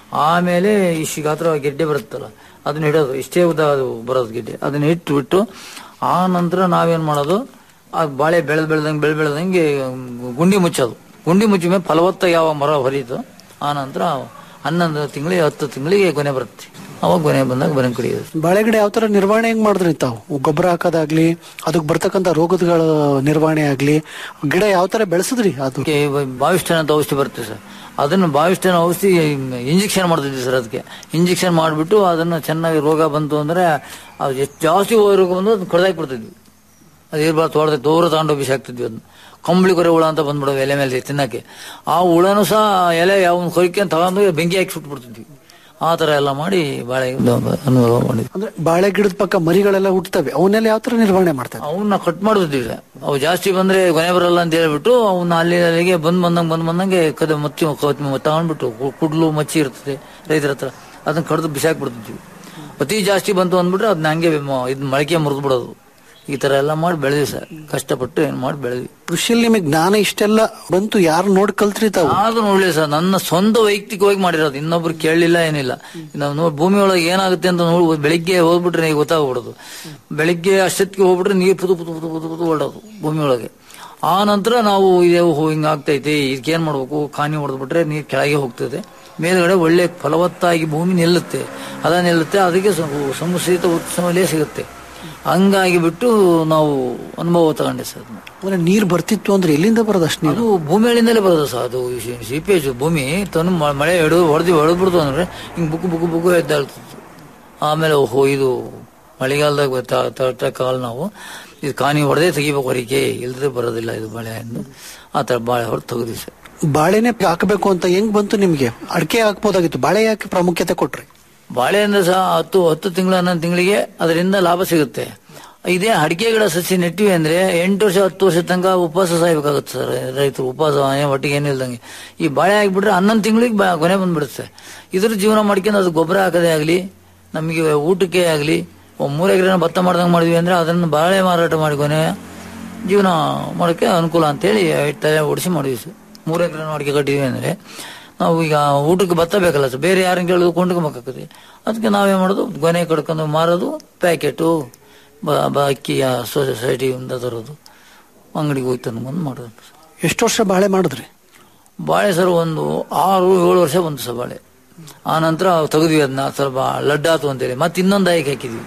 ಆಮೇಲೆ ಇಷ್ಟು ಗಾತ್ರ ಗೆಡ್ಡೆ ಬರುತ್ತಲ್ಲ ಅದನ್ನ ಇಡೋದು ಇಷ್ಟೇ ಉದ್ದ ಅದು ಬರೋದು ಗೆಡ್ಡೆ ಅದನ್ನ ಇಟ್ಟು ಬಿಟ್ಟು ಆ ನಂತರ ನಾವೇನ್ ಮಾಡೋದು ಆ ಬಾಳೆ ಬೆಳೆದ್ ಬೆಳೆದಂಗೆ ಬೆಳೆ ಬೆಳೆದಂಗೆ ಗುಂಡಿ ಮುಚ್ಚೋದು ಗುಂಡಿ ಮುಚ್ಚಿದ ಮೇಲೆ ಫಲವತ್ತ ಯಾವ ಮರ ಹೊರೀತು ಆ ನಂತರ ಹನ್ನೊಂದು ತಿಂಗಳಿಗೆ ಹತ್ತು ತಿಂಗಳಿಗೆ ಕೊನೆ ಬರುತ್ತೆ ಅವಾಗ ಕೊನೆ ಬಂದಾಗ ಬರಂಗ್ ಕಡಿಯೋದು ಬಾಳೆ ಗಿಡ ಯಾವ ತರ ನಿರ್ವಹಣೆ ಹೆಂಗ್ ಮಾಡಿದ್ರಿ ತಾವು ಗೊಬ್ಬರ ಹಾಕೋದಾಗ್ಲಿ ಅದಕ್ಕೆ ಬರ್ತಕ್ಕಂತ ರೋಗಗಳ ನಿರ್ವಹಣೆ ಆಗ್ಲಿ ಗಿಡ ಯಾವ ತರ ಬೆಳೆಸಿದ್ರಿ ಅದು ಅದಕ್ಕೆ ಬಾವಿಸ್ಟನ್ ಅಂತ ಔಷಧಿ ಬರುತ್ತೆ ಸರ್ ಅದನ್ನು ಬಾವಿಸ್ಟನ್ ಔಷಧಿ ಇಂಜೆಕ್ಷನ್ ಮಾಡ್ತಿದ್ವಿ ಸರ್ ಅದಕ್ಕೆ ಇಂಜೆಕ್ಷನ್ ಮಾಡಿಬಿಟ್ಟು ಅದನ್ನು ಚೆನ್ನಾಗಿ ರೋಗ ಬಂತು ಅಂದ್ರೆ ಅದು ಎಷ್ಟು ಜಾಸ್ತಿ ರೋಗ ಬಂದು ಅದನ್ನ ಕಡ್ದಾಕಿ ಬಿಡ್ತಿದ್ವಿ ಅದು ಇರ್ಬಾರ್ದು ತೋಟದ ದೂರ ತಗೊಂಡು ಬಿಸಿ ಹಾಕ್ತಿದ್ವಿ ಅದನ್ನ ಕಂಬಳಿ ಕೊರೆ ಹುಳ ಅಂತ ಬಂದ್ಬಿಡೋದು ಎಲೆ ಮೇಲೆ ತಿನ್ನಕ್ಕೆ ಆ ಹುಳನೂ ಸಹ ಎಲೆ ಯಾವ ಕೊರಿಕೆ ತಗೊಂಡು ಬೆಂಕಿ ಹಾಕಿ ಸುಟ್ಬಿಡ್ತಿದ್ವಿ ಆ ತರ ಎಲ್ಲ ಮಾಡಿ ಬಾಳೆ ಅನುಭವ ಮಾಡಿದ್ವಿ ಅಂದ್ರೆ ಬಾಳೆ ಗಿಡದ ಪಕ್ಕ ಮರಿಗಳೆಲ್ಲ ಹುಟ್ಟುತ್ತವೆ ಅವನ್ನೆಲ್ಲ ಯಾವ ತರ ನಿರ್ವಹಣೆ ಮಾಡ್ತಾರೆ ಅವನ್ನ ಕಟ್ ಮಾಡಿದ್ವಿ ಸರ್. ಅವು ಜಾಸ್ತಿ ಬಂದ್ರೆ ಕೊನೆ ಬರಲ್ಲ ಅಂತ ಹೇಳ್ಬಿಟ್ಟು ಅವನ್ನ ಅಲ್ಲಿ ಅಲ್ಲಿಗೆ ಬಂದ್ ಬಂದಂಗ್ ಬಂದ್ ಬಂದಂಗೆ ಕದ ಮಚ್ಚಿ ಕತ್- ತಗೊಂಡ್ಬಿಟ್ಟು ಕು- ಕುಡ್ಲು ಮಚ್ಚಿ ಇರ್ತದೆ ರೈತರ ಹತ್ರ ಅದನ್ನ ಕಡ್ದು ಬಿಸಾಕ್ ಬಿಡ್ತಿದ್ವಿ ಅತಿ ಜಾಸ್ತಿ ಬಂತು ಅಂದ್ಬಿಟ್ರೆ ಅದನ್ನ ಹಂಗೆ ಮ- ಇದ್ ಮೊಳಕೆ ಮುರಿದು ಬಿಡೋದು ಈ ತರ ಎಲ್ಲ ಮಾಡಿ ಬೆಳೆದ್ವಿ ಸರ್ ಕಷ್ಟಪಟ್ಟು ಏನ್ ಮಾಡಿ ಬೆಳೆದ್ವಿ ಕೃಷಿಯಲ್ಲಿ ನಿಮಗೆ ಜ್ಞಾನ ಇಷ್ಟೆಲ್ಲ ಬಂತು ಯಾರು ನೋಡಿ ಕಲ್ತ್ರಿ ತಾವು ಆದ್ರೂ ನೋಡ್ಲಿ ಸರ್ ನನ್ನ ಸ್ವಂತ ವೈಯಕ್ತಿಕವಾಗಿ ಮಾಡಿರೋದು ಇನ್ನೊಬ್ರು ಕೇಳಲಿಲ್ಲ ಏನಿಲ್ಲ ನಾವು ನೋಡಿ ಭೂಮಿ ಒಳಗೆ ಏನಾಗುತ್ತೆ ಅಂತ ನೋಡಿ ಬೆಳಿಗ್ಗೆ ಹೋಗ್ಬಿಟ್ರೆ ನನಗೆ ಗೊತ್ತಾಗ್ಬಿಡೋದು ಬೆಳಿಗ್ಗೆ ಅಷ್ಟೊತ್ತಿಗೆ ಹೋಗ್ಬಿಟ್ರೆ ನೀರು ಪುದು ಪುದು ಪುದು ಪುದು ಪುದು ಹೊರಡೋದು ಭೂಮಿ ಒಳಗೆ ಆ ನಂತರ ನಾವು ಇದು ಹಿಂಗ ಆಗ್ತೈತಿ ಇದಕ್ಕೆ ಏನ್ ಮಾಡ್ಬೇಕು ಖಾನಿ ಹೊಡೆದ್ಬಿಟ್ರೆ ನೀರು ಕೆಳಗೆ ಹೋಗ್ತದೆ ಮೇಲ್ಗಡೆ ಒಳ್ಳೆ ಫಲವತ್ತಾಗಿ ಭೂಮಿ ನಿಲ್ಲುತ್ತೆ ಅದ ನಿಲ್ಲುತ್ತೆ ಅದಕ್ಕೆ ಸಮ- ಸಮುಶ್ರಿತ ಉತ್ಸವಲೇ ಸಿಗುತ್ತೆ ಹಂಗಾಗಿ ಬಿಟ್ಟು ನಾವು ಅನುಭವ ತಗೊಂಡೆ ಸರ್ ಅದನ್ನ. ಅಂದ್ರೆ ನೀರ್ ಬರ್ತಿತ್ತು ಅಂದ್ರೆ ಎಲ್ಲಿಂದ ಬರೋದು ಅಷ್ಟು ನೀರು ಅದು ಭೂಮಿ ಒಳಗಿಂದಲೇ ಬರೋದು ಸರ್ ಅದು ಸಿಪೇಜ್ ಭೂಮಿ ತನು ಮ- ಮಳೆ ಹಿಡಿದು ಹೊಡೆದು ಹೊಡೆದ್ಬಿಡ್ತು ಅಂದ್ರೆ ಹಿಂಗ್ ಬುಕ್ಕು ಬುಕ್ಕು ಬುಕ್ಕು ಎದ್ದಾಳ್ತಿತ್ತು ಆಮೇಲೆ ಓಹೋ ಇದು ಮಳೆಗಾಲದಾಗ ತ- ತಟ್ಟಕ್ಕಾಗಲ್ಲ ನಾವು ಇದು ಕಾನಿ ಹೊಡೆದೇ ತೆಗಿಬೇಕು ಹೊರಗೆ ಇಲ್ದ್ರೆ ಬರೋದಿಲ್ಲ ಇದು ಬಾಳೆ ಹಣ್ಣು ಆ ತರ ಬಾಳೆ ಹೊಡೆದು ತೆಗೆದ್ವಿ ಸರ್ ಬಾಳೆನೆ ಹಾಕಬೇಕು ಅಂತ ಹೆಂಗ್ ಬಂತು ನಿಮ್ಗೆ ಅಡಿಕೆ ಹಾಕ್ಬೋದಾಗಿತ್ತು ಬಾಳೆ ಯಾಕೆ ಪ್ರಾಮುಖ್ಯತೆ ಕೊಟ್ರಿ ಬಾಳೆಯಿಂದ ಸಹ ಹತ್ತು ಹತ್ತು ತಿಂಗಳು ಹನ್ನೊಂದು ತಿಂಗಳಿಗೆ ಅದರಿಂದ ಲಾಭ ಸಿಗುತ್ತೆ ಇದೇ ಅಡಿಕೆ ಗಿಡ ಸಸಿ ನೆಟ್ಟಿವಿ ಅಂದ್ರೆ ಎಂಟು ವರ್ಷ ಹತ್ತು ವರ್ಷ ತನಕ ಉಪವಾಸ ಸಾಯ್ಬೇಕಾಗುತ್ತೆ ಸರ್ ರೈತರು ಉಪವಾಸ ಏನ್ ಒಟ್ಟಿಗೆ ಏನು ಇಲ್ದಂಗೆ ಈ ಬಾಳೆ ಹಾಕ್ಬಿಟ್ರೆ ಹನ್ನೊಂದು ತಿಂಗಳಿಗೆ ಬಾ- ಕೊನೆ ಬಂದ್ಬಿಡುತ್ತೆ ಇದ್ರ ಜೀವನ ಮಾಡ್ಕೊಂಡು ಅದು ಗೊಬ್ಬರ ಹಾಕೋದೇ ಆಗಲಿ ನಮಗೆ ಊಟಕ್ಕೆ ಆಗಲಿ ಮೂರು ಎಕರೆ ಭತ್ತ ಮಾಡ್ದಂಗೆ ಮಾಡಿದ್ವಿ ಅಂದ್ರೆ ಅದನ್ನು ಬಾಳೆ ಮಾರಾಟ ಮಾಡಿ ಕೊನೆ ಜೀವನ ಮಾಡೋಕ್ಕೆ ಅನುಕೂಲ ಅಂತೇಳಿ ತಲೆ ಓಡಿಸಿ ಮಾಡಿದ್ವಿ ಸರ್ ಮೂರು ಎಕರೆ ಅಡಿಕೆ ಕಟ್ಟಿದ್ವಿ ಅಂದ್ರೆ ನಾವು ಈಗ ಊಟಕ್ಕೆ ಭತ್ತ ಬೇಕಲ್ಲ ಸರ್ ಬೇರೆ ಯಾರನ್ನ ಕೇಳಿದ್ರು ಕೊಂಡ್ಕೊಬೇಕಾಗ್ತದೆ ಅದಕ್ಕೆ ನಾವೇನ್ ಮಾಡೋದು ಗೊನೆ ಕಡ್ಕೊಂಡು ಮಾರೋದು ಪ್ಯಾಕೆಟು ಬ- ಬ- ಅಕ್ಕಿಯ ಸೊಸೈಟಿಯಿಂದ ತರೋದು ಅಂಗಡಿಗೆ ಹೋಗಿ ತಂದು ಮಾಡೋದು ಎಷ್ಟು ವರ್ಷ ಬಾಳೆ ಮಾಡಿದ್ರಿ ಬಾಳೆ ಸರ್ ಒಂದು ಆರು ಏಳು ವರ್ಷ ಬಂತು ಸರ್ ಬಾಳೆ ಆ ನಂತರ ತೆಗೆದ್ವಿ ಅದನ್ನ ಸ್ವಲ್ಪ ಲಡ್ಡಾತು ಅಂತೇಳಿ ಮತ್ತೆ ಇನ್ನೊಂದು ಆಯ್ಕೆ ಹಾಕಿದ್ವಿ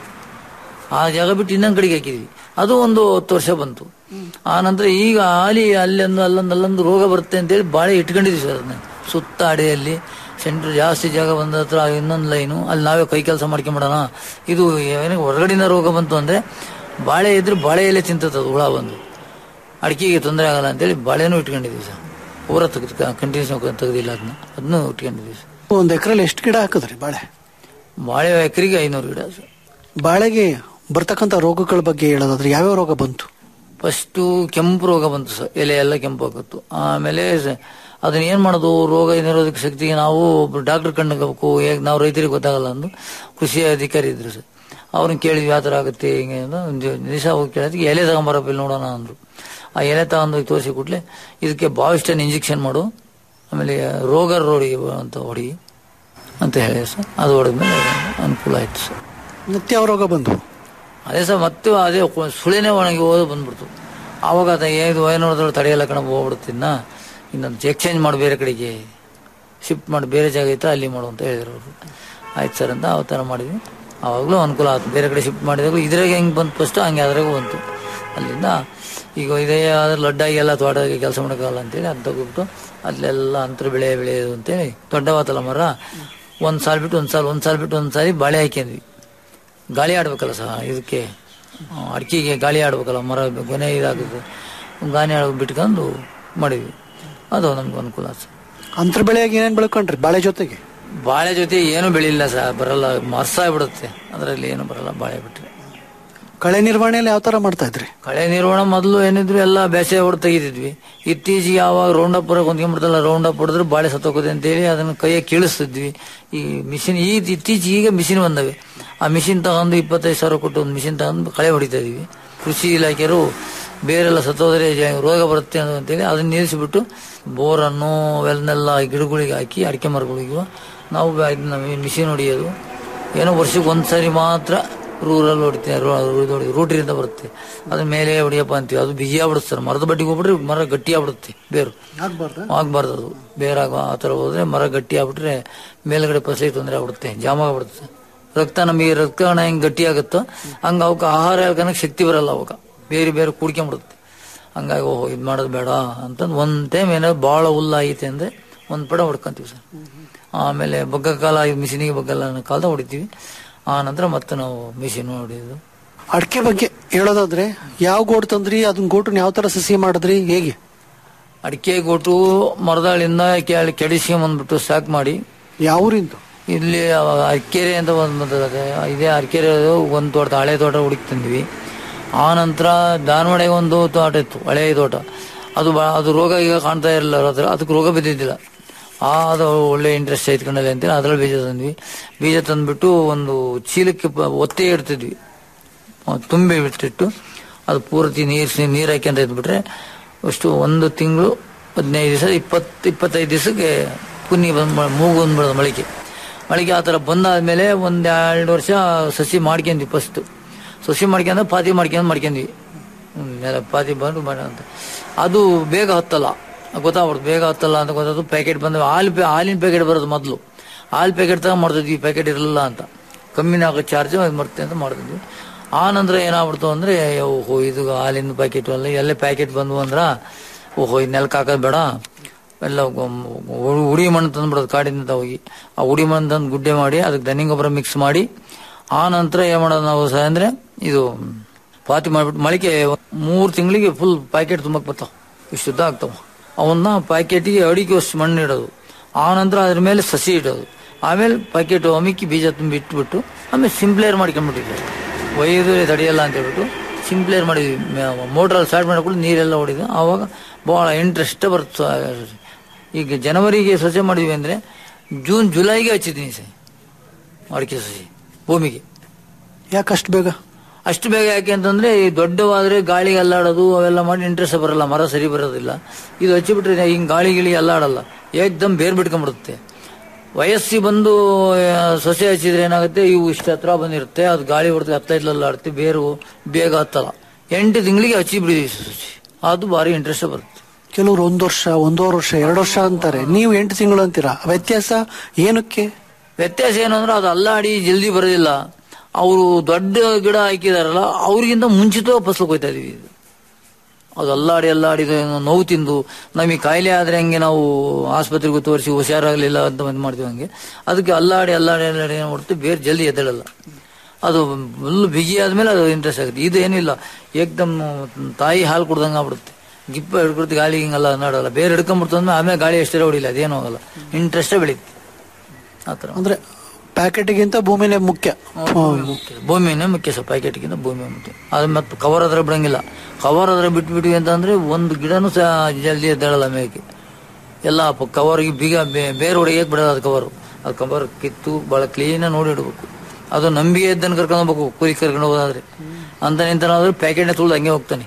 ಆ ಜಾಗ ಬಿಟ್ಟು ಇನ್ನೊಂದು ಕಡೆಗೆ ಹಾಕಿದ್ವಿ ಅದು ಒಂದು ಹತ್ತು ವರ್ಷ ಬಂತು ಆ ನಂತರ ಈಗ ಆಲಿ ಅಲ್ಲೊಂದು ಅಲ್ಲೊಂದು ಅಲ್ಲೊಂದು ರೋಗ ಬರುತ್ತೆ ಅಂತೇಳಿ ಬಾಳೆ ಇಟ್ಕೊಂಡಿದ್ವಿ ಸರ್ ಅದನ್ನ ಸುತ್ತ ಅಡೆಯಲ್ಲಿ ಸೆಂಟ್ರ್ ಜಾಸ್ತಿ ಜಾಗ ಬಂದ ಹತ್ರ ಇನ್ನೊಂದು ಲೈನು ಅಲ್ಲಿ ನಾವೇ ಕೈ ಕೆಲಸ ಮಾಡ್ಕೊಂಬಿಡೋಣ ಇದು ಏನೇ ಹೊರಗಡೆಯಿಂದ ರೋಗ ಬಂತು ಅಂದ್ರೆ ಬಾಳೆ ಇದ್ರೆ ಬಾಳೆ ಎಲೆ ತಿಂತದ ಅದು ಹುಳ ಬಂದು ಅಡಿಕೆಗೆ ತೊಂದರೆ ಆಗಲ್ಲ ಅಂತೇಳಿ ಬಾಳೆನೂ ಇಟ್ಕೊಂಡಿದ್ವಿ ಸರ್ ಪೂರ ತೆಗೆದು ಕಂಟಿನ್ಯೂಸ್ ತೆಗೆದಿಲ್ಲ ಅದನ್ನ ಅದನ್ನು ಇಟ್ಕೊಂಡಿದ್ವಿ ಸರ್ ಒಂದ್ ಎಕರೆಲಿ ಎಷ್ಟು ಗಿಡ ಹಾಕಿದ್ರಿ ಬಾಳೆ ಬಾಳೆ ಎಕರೆಗೆ ಐನೂರು ಗಿಡ ಸರ್ ಬಾಳೆಗೆ ಬರ್ತಕ್ಕಂತ ರೋಗಗಳ ಬಗ್ಗೆ ಹೇಳೋದಾದ್ರೆ ಯಾವ್ಯಾವ ರೋಗ ಬಂತು ಫಸ್ಟು ಕೆಂಪು ರೋಗ ಬಂತು ಸರ್ ಎಲೆ ಎಲ್ಲ ಕೆಂಪು ಆಗುತ್ತು ಆಮೇಲೆ ಸ- ಅದನ್ನ ಏನ್ ಮಾಡೋದು ರೋಗ ನಿರೋಧಕ ಶಕ್ತಿಗೆ ನಾವು ಒಬ್ರು ಡಾಕ್ಟರ್ ಕಣ್ಣಬೇಕು ಹೇಗೆ ನಾವು ರೈತರಿಗೆ ಗೊತ್ತಾಗಲ್ಲ ಅಂದು ಕೃಷಿ ಅಧಿಕಾರಿ ಇದ್ರು ಸರ್ ಅವ್ರನ್ನ ಕೇಳಿದ್ವಿ ಯಾವ ಥರ ಆಗುತ್ತೆ ಹಿಂಗೆ ಅಂತ ಒಂದು ದಿವಸ ಹೋಗಿ ಕೇಳೋದಕ್ಕೆ ಎಲೆ ತಗೊಂಬರಪ್ಪ ಇಲ್ಲಿ ನೋಡೋಣ ಅಂದ್ರು ಆ ಎಲೆ ತಗೊಂಡೋಗಿ ತೋರಿಸಿ ಕೂಡಲೇ ಇದಕ್ಕೆ ಬಾವಿಸ್ಟನ್ ಇಂಜೆಕ್ಷನ್ ಮಾಡು ಆಮೇಲೆ ರೋಗ ರೋಡಿ ಅಂತ ಹೊಡಿ ಅಂತ ಹೇಳಿ ಸರ್ ಅದು ಹೊಡೆದ್ಮೇಲೆ ಅನುಕೂಲ ಆಯ್ತು ಸರ್ ಮತ್ತೆ ಯಾವ ರೋಗ ಬಂದು ಅದೇ ಸರ್ ಮತ್ತೆ ಅದೇ ಕೊ- ಸುಳಿನೇ ಒಣಗಿ ಹೋದ ಬಂದ್ಬಿಡ್ತು ಆವಾಗ ಅದ ಏನು ನೋಡಿದ್ರೆ ತಡೆಯಲ್ಲ ಕಣ ಹೋಗ್ಬಿಡುತ್ತಿನ್ನ ಇನ್ನೊಂದು ಎಕ್ಸ್ಚೇಂಜ್ ಮಾಡಿ ಬೇರೆ ಕಡೆಗೆ ಶಿಫ್ಟ್ ಮಾಡಿ ಬೇರೆ ಜಾಗ ಇತ್ತು ಅಲ್ಲಿ ಮಾಡು ಅಂತ ಹೇಳಿದ್ರು ಅವರು ಆಯ್ತು ಸರ್ ಅಂತ ಆ ಥರ ಮಾಡಿದ್ವಿ ಆವಾಗಲೂ ಅನುಕೂಲ ಆಯ್ತು ಬೇರೆ ಕಡೆ ಶಿಫ್ಟ್ ಮಾಡಿದಾಗ ಇದ್ರಾಗ ಹೆಂಗೆ ಬಂತು ಫಸ್ಟ್ ಹಂಗೆ ಅದ್ರಾಗೂ ಬಂತು ಅಲ್ಲಿಂದ ಈಗ ಇದೇ ಆದ್ರೆ ಲಡ್ಡಾಗಿ ಎಲ್ಲ ತೋಟದಾಗೆ ಕೆಲಸ ಮಾಡೋಕ್ಕಾಗಲ್ಲ ಅಂತೇಳಿ ಅದು ತೆಗೆದ್ಬಿಟ್ಟು ಅಲ್ಲೆಲ್ಲ ಅಂತರ ಬೆಳೆ ಬೆಳೆಯೋದು ಅಂತೇಳಿ ದೊಡ್ಡವಾತಲ್ಲ ಮರ ಒಂದು ಸಾಲ ಬಿಟ್ಟು ಒಂದು ಸಾಲ ಒಂದು ಸಾಲ ಬಿಟ್ಟು ಒಂದು ಸಾರಿ ಬಾಳೆ ಹಾಕ್ಯಂದ್ವಿ ಗಾಳಿ ಆಡ್ಬೇಕಲ್ಲ ಸಹ ಇದಕ್ಕೆ ಆ, ಅಡಿಕೆಗೆ ಗಾಳಿ ಆಡ್ಬೇಕಲ್ಲ ಮರ ಗೊನೆ ಇದಾಗುತ್ತೆ ಗಾಳಿ ಆಡೋದು ಬಿಟ್ಕೊಂಡು ಮಾಡಿದ್ವಿ ಅದು ನಮ್ಗೆ ಅನುಕೂಲ ಸರ್ ಅಂತರ ಬೆಳೆಯಾಗಿ ಏನೇನ್ ಬೆಳ್ಕೊಂಡ್ರಿ ಬಾಳೆ ಜೊತೆಗೆ ಬಾಳೆ ಜೊತೆ ಏನು ಬೆಳಿಲ್ಲ ಸರ್ ಬರಲ್ಲ ಮರ್ಸ ಆಗ್ಬಿಡುತ್ತೆ ಅದರಲ್ಲಿ ಏನು ಬರಲ್ಲ ಬಾಳೆ ಬಿಟ್ಟರೆ ಕಳೆ ನಿರ್ವಹಣೆಯಲ್ಲಿ ಯಾವ ತರ ಮಾಡ್ತಾ ಇದ್ರಿ ಕಳೆ ನಿರ್ವಹಣೆ ಮೊದಲು ಏನಿದ್ರು ಎಲ್ಲ ಬೇಸೆ ಹೊಡೆದು ತೆಗಿತಿದ್ವಿ ಇತ್ತೀಚೆಗೆ ಯಾವಾಗ ರೌಂಡ್ ಅಪ್ ಹೊಂದ್ಕೊಂಡ್ಬಿಡ್ತಲ್ಲ ರೌಂಡ್ ಅಪ್ ಹೊಡೆದ್ರೆ ಬಾಳೆ ಸತ್ತೋಗೋದೆ ಅಂತೇಳಿ ಅದನ್ನ ಕೈಯಾಗ ಕೀಳಿಸ್ತಿದ್ವಿ ಈ ಮಿಷಿನ್ ಈ ಇತ್ತೀಚೆಗೆ ಈಗ ಮಿಷಿನ್ ಬಂದವೆ ಆ ಮಿಷಿನ್ ತಗೊಂಡು ಇಪ್ಪತ್ತೈದು ಸಾವಿರ ಕೊಟ್ಟು ಒಂದು ಮಿಷಿನ್ ತಗೊಂಡು ಕಳೆ ಹೊಡಿತಾ ಇದೀವಿ ಕೃಷಿ ಇಲಾಖೆಯವರು ಬೇರೆಲ್ಲ ಸತ್ತೋದ್ರೆ ಜ- ರೋಗ ಬರುತ್ತೆ ಅನ್ನೋ ಅಂತೇಳಿ ಅದನ್ನ ನಿಲ್ಲಿಸಿಬಿಟ್ಟು ಬೋರನ್ನು ಅವೆಲ್ಲನ್ನೆಲ್ಲ ಗಿಡಗಳಿಗೆ ಹಾಕಿ ಅಡಿಕೆ ಮರಗಳಿಗೂ ನಾವು ಇದನ್ನ ಮಿಷಿನ್ ಹೊಡಿಯೋದು ಏನೋ ವರ್ಷಕ್ಕೆ ಒಂದ್ಸರಿ ಮಾತ್ರ ರೂರಲ್ ಹೊಡಿತೀವಿ ರೂಟ್ರಿಂದ ಬರುತ್ತೆ ಅದ್ರ ಮೇಲೆ ಹೊಡಿಯಪ್ಪ ಅಂತೀವಿ ಅದು ಬಿಗಿ ಆಗ್ಬಿಡುತ್ತೆ ಸರ್ ಮರದ ಬಡ್ಡಿಗೆ ಹೋಗ್ಬಿಟ್ರೆ ಮರ ಗಟ್ಟಿ ಆಗ್ಬಿಡುತ್ತೆ ಬೇರು ಆಗ್ಬಾರ್ದು ಅದು ಬೇರಾಗ ಆ ಥರ ಹೋದ್ರೆ ಮರ ಗಟ್ಟಿ ಆಗ್ಬಿಟ್ರೆ ಮೇಲ್ಗಡೆ ಫಸಲಿಗೆ ತೊಂದರೆ ಆಗ್ಬಿಡುತ್ತೆ ಜಾಮ್ ಆಗ್ಬಿಡುತ್ತೆ ರಕ್ತ ನಮಗೆ ರಕ್ತಕಣ ಹೆಂಗ್ ಗಟ್ಟಿ ಆಗುತ್ತೋ ಹಂಗ ಅವಕ್ಕೆ ಆಹಾರ ಹೇಳ್ಕೊಳಕ್ ಶಕ್ತಿ ಬರಲ್ಲ ಅವಾಗ ಬೇರೆ ಬೇರೆ ಕುಡ್ಕೊಂಬಿಡುತ್ತೆ ಹಂಗಾಗಿ ಓಹೋ ಇದು ಮಾಡೋದು ಬೇಡ ಅಂತಂದು ಒಂದ್ ಟೈಮ್ ಏನಾದ್ರು ಭಾಳ ಹುಲ್ಲು ಆಗೈತೆ ಅಂದ್ರೆ ಒಂದ್ ಪಡ ಹೊಡ್ಕೊಂತೀವಿ ಸರ್ ಆಮೇಲೆ ಬಗ್ಗ ಕಾಲ ಮಿಷಿನಿಗೆ ಬಗ್ಗಲ್ಲ ಅನ್ನೋ ಕಾಲದ ಹೊಡಿತೀವಿ ಆ ನಂತರ ಮತ್ತೆ ನಾವು ಮಿಷಿನ್ ಹೊಡಿಯೋದು ಅಡಿಕೆ ಬಗ್ಗೆ ಹೇಳೋದಾದ್ರೆ ಯಾವ ಗೋಟ್ ತಂದ್ರಿ ಅದನ್ನ ಗೋಟನ್ ಯಾವ ತರ ಸಸಿ ಮಾಡಿದ್ರಿ ಹೇಗೆ ಅಡಿಕೆ ಗೋಟು ಮರದಾಳಿಂದ ಕೆಳ- ಕೆಡಿಸ್ಕೊಂಬಂದ್ಬಿಟ್ಟು ಸ್ಟಾಕ್ ಮಾಡಿ ಯಾವ ಊರಿಂದ ಇಲ್ಲಿ ಅರ್ಕೆರೆ ಅಂತ ಒಂದು ಬರ್ತದೆ ಇದೇ ಅರ್ಕೆರೆ ಒಂದು ತೋಟ ಹಳೆ ತೋಟ ಹುಡುಕಿ ತಂದ್ವಿ ಆ ನಂತರ ಧಾರವಾಡಿಗೆ ಒಂದು ತೋಟ ಇತ್ತು ಹಳೆ ತೋಟ ಅದು ಬಾ- ಅದು ರೋಗ ಈಗ ಕಾಣ್ತಾ ಇರಲಿಲ್ಲ ಅದ್ರ ಅದಕ್ಕೆ ರೋಗ ಬಿದ್ದಿದ್ದಿಲ್ಲ ಆ ಅದು ಒಳ್ಳೆ ಇಂಟ್ರೆಸ್ಟ್ ಐತ್ಕೊಂಡಲ್ಲ ಅಂತೇಳಿ ಅದ್ರಲ್ಲಿ ಬೀಜ ತಂದ್ವಿ ಬೀಜ ತಂದ್ಬಿಟ್ಟು ಒಂದು ಚೀಲಕ್ಕೆ ಪ- ಒತ್ತೆ ಇಡ್ತಿದ್ವಿ ಆ, ತುಂಬಿ ಬಿಟ್ಟಿಟ್ಟು ಅದು ಪೂರ್ತಿ ನೀರು ನೀರು ಹಾಕ್ಯಂತ ಇದ್ಬಿಟ್ರೆ ಅಷ್ಟು ಒಂದು ತಿಂಗಳು ಹದಿನೈದು ದಿವಸ ಇಪ್ಪತ್ತು ಇಪ್ಪತ್ತೈದು ದಿವಸಕ್ಕೆ ಕುನ್ನಿ ಬಂದ್ ಮ- ಮೂಗು ಬಂದ್ಬಿಡೋದು ಮೊಳಕೆ ಮೊಳಕೆ ಆ ಥರ ಬಂದಾದ್ಮೇಲೆ ಒಂದು ಎರಡು ವರ್ಷ ಸಸಿ ಮಾಡ್ಕೊಂಡ್ವಿ ಫಸ್ಟ್ ಸಸಿ ಮಾಡ್ಕೊಂಡ ಪಾತಿ ಮಾಡ್ಕೊಂಡು ಮಾಡ್ಕೊಂಡ್ವಿ ಹ್ಮ್, ನೆಲ ಪಾತಿ ಬಂದು ಮಾಡ ಅಂತ ಅದು ಬೇಗ ಹತ್ತಲ್ಲ ಗೊತ್ತಾಗ್ಬಿಡ್ತು ಬೇಗ ಹತ್ತಲ್ಲ ಅಂತ ಗೊತ್ತಾದ್ರು ಪ್ಯಾಕೆಟ್ ಬಂದು ಹಾಲು ಪೇ- ಹಾಲಿನ ಪ್ಯಾಕೆಟ್ ಬರೋದು ಮೊದಲು ಹಾಲು ಪ್ಯಾಕೆಟ್ ತಗೊಂಡ್ ಮಾಡ್ತಿದ್ವಿ ಪ್ಯಾಕೆಟ್ ಇರಲಿಲ್ಲ ಅಂತ ಕಮ್ಮಿನ ಆಗೋ ಚಾರ್ಜ್ ಮಾಡ್ತೆ ಅಂತ ಮಾಡ್ತಿದ್ವಿ ಆ ನಂತರ ಏನಾಗ್ಬಿಡ್ತು ಅಂದ್ರೆ ಓಹೋ ಇದು ಹಾಲಿನ ಪ್ಯಾಕೆಟ್ ಅಲ್ಲ ಎಲ್ಲ ಪ್ಯಾಕೆಟ್ ಬಂದ್ವು ಅಂದ್ರ ಓಹೋ ಇದು ನೆಲಕ್ಕೆ ಹಾಕೋದು ಬೇಡ ಎಲ್ಲ ಗೊ- ಉಡಿ ಮಣ್ಣು ತಂದ್ಬಿಡೋದು ಕಾಡಿನಿಂದ ಹೋಗಿ ಆ ಉಡಿ ಮಣ್ಣು ತಂದು ಗುಡ್ಡೆ ಮಾಡಿ ಅದಕ್ಕೆ ದನಿ ಗೊಬ್ಬರ ಮಿಕ್ಸ್ ಮಾಡಿ ಆ ನಂತರ ಏನ್ ಮಾಡೋದು ನಾವು ಸಹ ಅಂದ್ರೆ ಇದು ಪಾತಿ ಮಾಡ್ಬಿಟ್ಟು ಮೊಳಕೆ ಮೂರು ತಿಂಗಳಿಗೆ ಫುಲ್ ಪ್ಯಾಕೆಟ್ ತುಂಬಕ್ ಬರ್ತಾವ ಇಷ್ಟು ಉದ್ದ ಆಗ್ತಾವ ಅವನ್ನ ಪ್ಯಾಕೆಟಿಗೆ ಅಡಿಗೆ ಅಷ್ಟು ಮಣ್ಣು ಇಡೋದು ಆ ನಂತರ ಅದ್ರ ಮೇಲೆ ಸಸಿ ಇಡೋದು ಆಮೇಲೆ ಪ್ಯಾಕೆಟ್ ಅಮಿಕ್ಕಿ ಬೀಜ ತುಂಬಿ ಇಟ್ಬಿಟ್ಟು ಆಮೇಲೆ ಸಿಂಪ್ಲೇರ್ ಮಾಡ್ಕೊಂಡ್ಬಿಟ್ಟಿದ್ವಿ ಒಯ್ದು ತಡೆಯಲ್ಲ ಅಂತ ಹೇಳ್ಬಿಟ್ಟು ಸಿಂಪ್ಲೇರ್ ಮಾಡಿದ್ವಿ ಮೋಟ್ರಲ್ಲಿ ಸ್ಟಾರ್ಟ್ ಮಾಡ್ಕೊಂಡು ನೀರೆಲ್ಲ ಹೊಡಿದ್ವಿ ಆವಾಗ ಬಹಳ ಇಂಟ್ರೆಸ್ಟ್ ಬರುತ್ತೆ ಈಗ ಜನವರಿಗೆ ಸೊಸೆ ಮಾಡಿದ್ವಿ ಅಂದ್ರೆ ಜೂನ್ ಜುಲೈಗೆ ಹಚ್ಚಿದ್ದೀನಿ ಸರ್ ಅಡಿಕೆ ಸಸಿ ಭೂಮಿಗೆ ಯಾಕಷ್ಟು ಬೇಗ ಅಷ್ಟು ಬೇಗ ಯಾಕೆ ಅಂತಂದ್ರೆ ಈ ದೊಡ್ಡವಾದ್ರೆ ಗಾಳಿ ಅಲ್ಲಾಡೋದು ಅವೆಲ್ಲ ಮಾಡಿ ಇಂಟ್ರೆಸ್ಟ್ ಬರಲ್ಲ ಮರ ಸರಿ ಬರೋದಿಲ್ಲ ಇದು ಹಚ್ಚಿಬಿಟ್ರೆ ಹಿಂಗ್ ಗಾಳಿ ಗಿಳಿ ಅಲ್ಲಾಡಲ್ಲ ಏಕ್ದಮ್ ಬೇರ್ ಬಿಟ್ಕೊಂಡ್ಬಿಡುತ್ತೆ ವಯಸ್ಸಿ ಬಂದು ಆ, ಸೊಸೆ ಹಚ್ಚಿದ್ರೆ ಏನಾಗುತ್ತೆ ಇವು ಇಷ್ಟು ಹತ್ರ ಬಂದಿರುತ್ತೆ ಅದು ಗಾಳಿ ಹೊಡೆದು ಹತ್ತ ಅಲ್ಲಾಡುತ್ತೆ ಬೇರು ಬೇಗ ಹತ್ತಲ್ಲ ಎಂಟು ತಿಂಗಳಿಗೆ ಹಚ್ಚಿ ಬಿಡಿದೀವಿ ಸೊಸೆ ಅದು ಭಾರಿ ಇಂಟ್ರೆಸ್ಟ್ ಬರುತ್ತೆ ಕೆಲವರು ಒಂದ್ ವರ್ಷ ಒಂದೂವರೆ ವರ್ಷ ಎರಡು ವರ್ಷ ಅಂತಾರೆ ನೀವು ಎಂಟು ತಿಂಗಳು ಅಂತೀರಾ ವ್ಯತ್ಯಾಸ ಏನಕ್ಕೆ ವ್ಯತ್ಯಾಸ ಏನು ಅಂದ್ರೆ ಅದು ಅಲ್ಲಾಡಿ ಜಲ್ದಿ ಬರೋದಿಲ್ಲ ಅವರು ದೊಡ್ಡ ಗಿಡ ಹಾಕಿದಾರಲ್ಲ ಅವ್ರಿಗಿಂತ ಮುಂಚಿತವಾಗಿ ಫಸಲು ಕೊಯ್ತಾ ಇದೀವಿ ಅದು ಅಲ್ಲಾಡಿ ಅಲ್ಲಾಡಿ ಇದು ಏನೋ ನೋವು ತಿಂದು ನಮಗೆ ಕಾಯಿಲೆ ಆದ್ರೆ ಹಂಗೆ ನಾವು ಆಸ್ಪತ್ರೆಗೆ ತೋರಿಸಿ ಹುಷಾರಾಗಲಿಲ್ಲ ಅಂತ ಇದು ಮಾಡ್ತೀವಿ ಹಂಗೆ ಅದಕ್ಕೆ ಅಲ್ಲಾಡಿ ಅಲ್ಲಾಡಿ ಅಲ್ಲಾಡಿ ಏನು ಮಾಡುತ್ತೆ ಬೇರೆ ಜಲ್ದಿ ಎದ್ದೇಳಲ್ಲ ಅದು ಫುಲ್ ಬಿಗಿ ಆದ್ಮೇಲೆ ಅದು ಇಂಟ್ರೆಸ್ಟ್ ಆಗುತ್ತೆ ಇದು ಏನಿಲ್ಲ ಏಕ್ದಮ್ ತಾಯಿ ಹಾಲು ಕುಡ್ದಂಗೆ ಆಗ್ಬಿಡುತ್ತೆ ಗಿಪ್ಪ ಹಿಡ್ಕೊಡ್ತು ಗಾಳಿ ಹಿಂಗಲ್ಲ ನಾಡಲ್ಲ ಬೇರೆ ಹಿಡ್ಕೊಂಡ್ಬಿಡ್ತು ಅಂದ್ರೆ ಆಮೇಲೆ ಗಾಳಿ ಎಷ್ಟೇ ಹೊಡಿಲ್ಲ ಅದೇನು ಹೋಗಲ್ಲ ಇಂಟ್ರೆಸ್ಟೇ ಬೆಳೀತೆ ಆ ಥರ ಅಂದ್ರೆ ಪ್ಯಾಕೆಟ್ಗಿಂತ ಭೂಮಿನೇ ಮುಖ್ಯ ಮುಖ್ಯ ಭೂಮಿನೇ ಮುಖ್ಯ ಸರ್ ಪ್ಯಾಕೆಟ್ಗಿಂತ ಭೂಮಿ ಮುಖ್ಯ ಅದು ಮತ್ತೆ ಕವರ್ ಅದ್ರ ಬಿಡಂಗಿಲ್ಲ ಕವರ್ ಅದ್ರ ಬಿಟ್ಬಿಟ್ವಿ ಅಂತಂದ್ರೆ ಒಂದು ಗಿಡನೂ ಸಹ ಜಲ್ದಿ ಎದ್ದೇಳಲ್ಲ ಮೇಕೆ ಎಲ್ಲ ಕವರ್ಗೆ ಬೀಗ ಬೇ- ಬೇರೆ ಹೊಡೆಯಕ್ಕೆ ಬಿಡೋದು ಅದು ಕವರ್ ಅದು ಕವರ್ ಕಿತ್ತು ಭಾಳ ಕ್ಲೀನಾಗಿ ನೋಡಿ ಇಡಬೇಕು ಅದು ನಂಬಿಕೆ ಇದ್ದನ್ನು ಕರ್ಕೊಂಡು ಹೋಗ್ಬೇಕು ಕುರಿ ಕರ್ಕೊಂಡು ಹೋಗೋದಾದ್ರೆ ಅಂತ ನಿಂತನಾದ್ರೆ ಪ್ಯಾಕೆಟ್ನ ತುಳಿದು ಹಂಗೆ ಹೋಗ್ತಾನೆ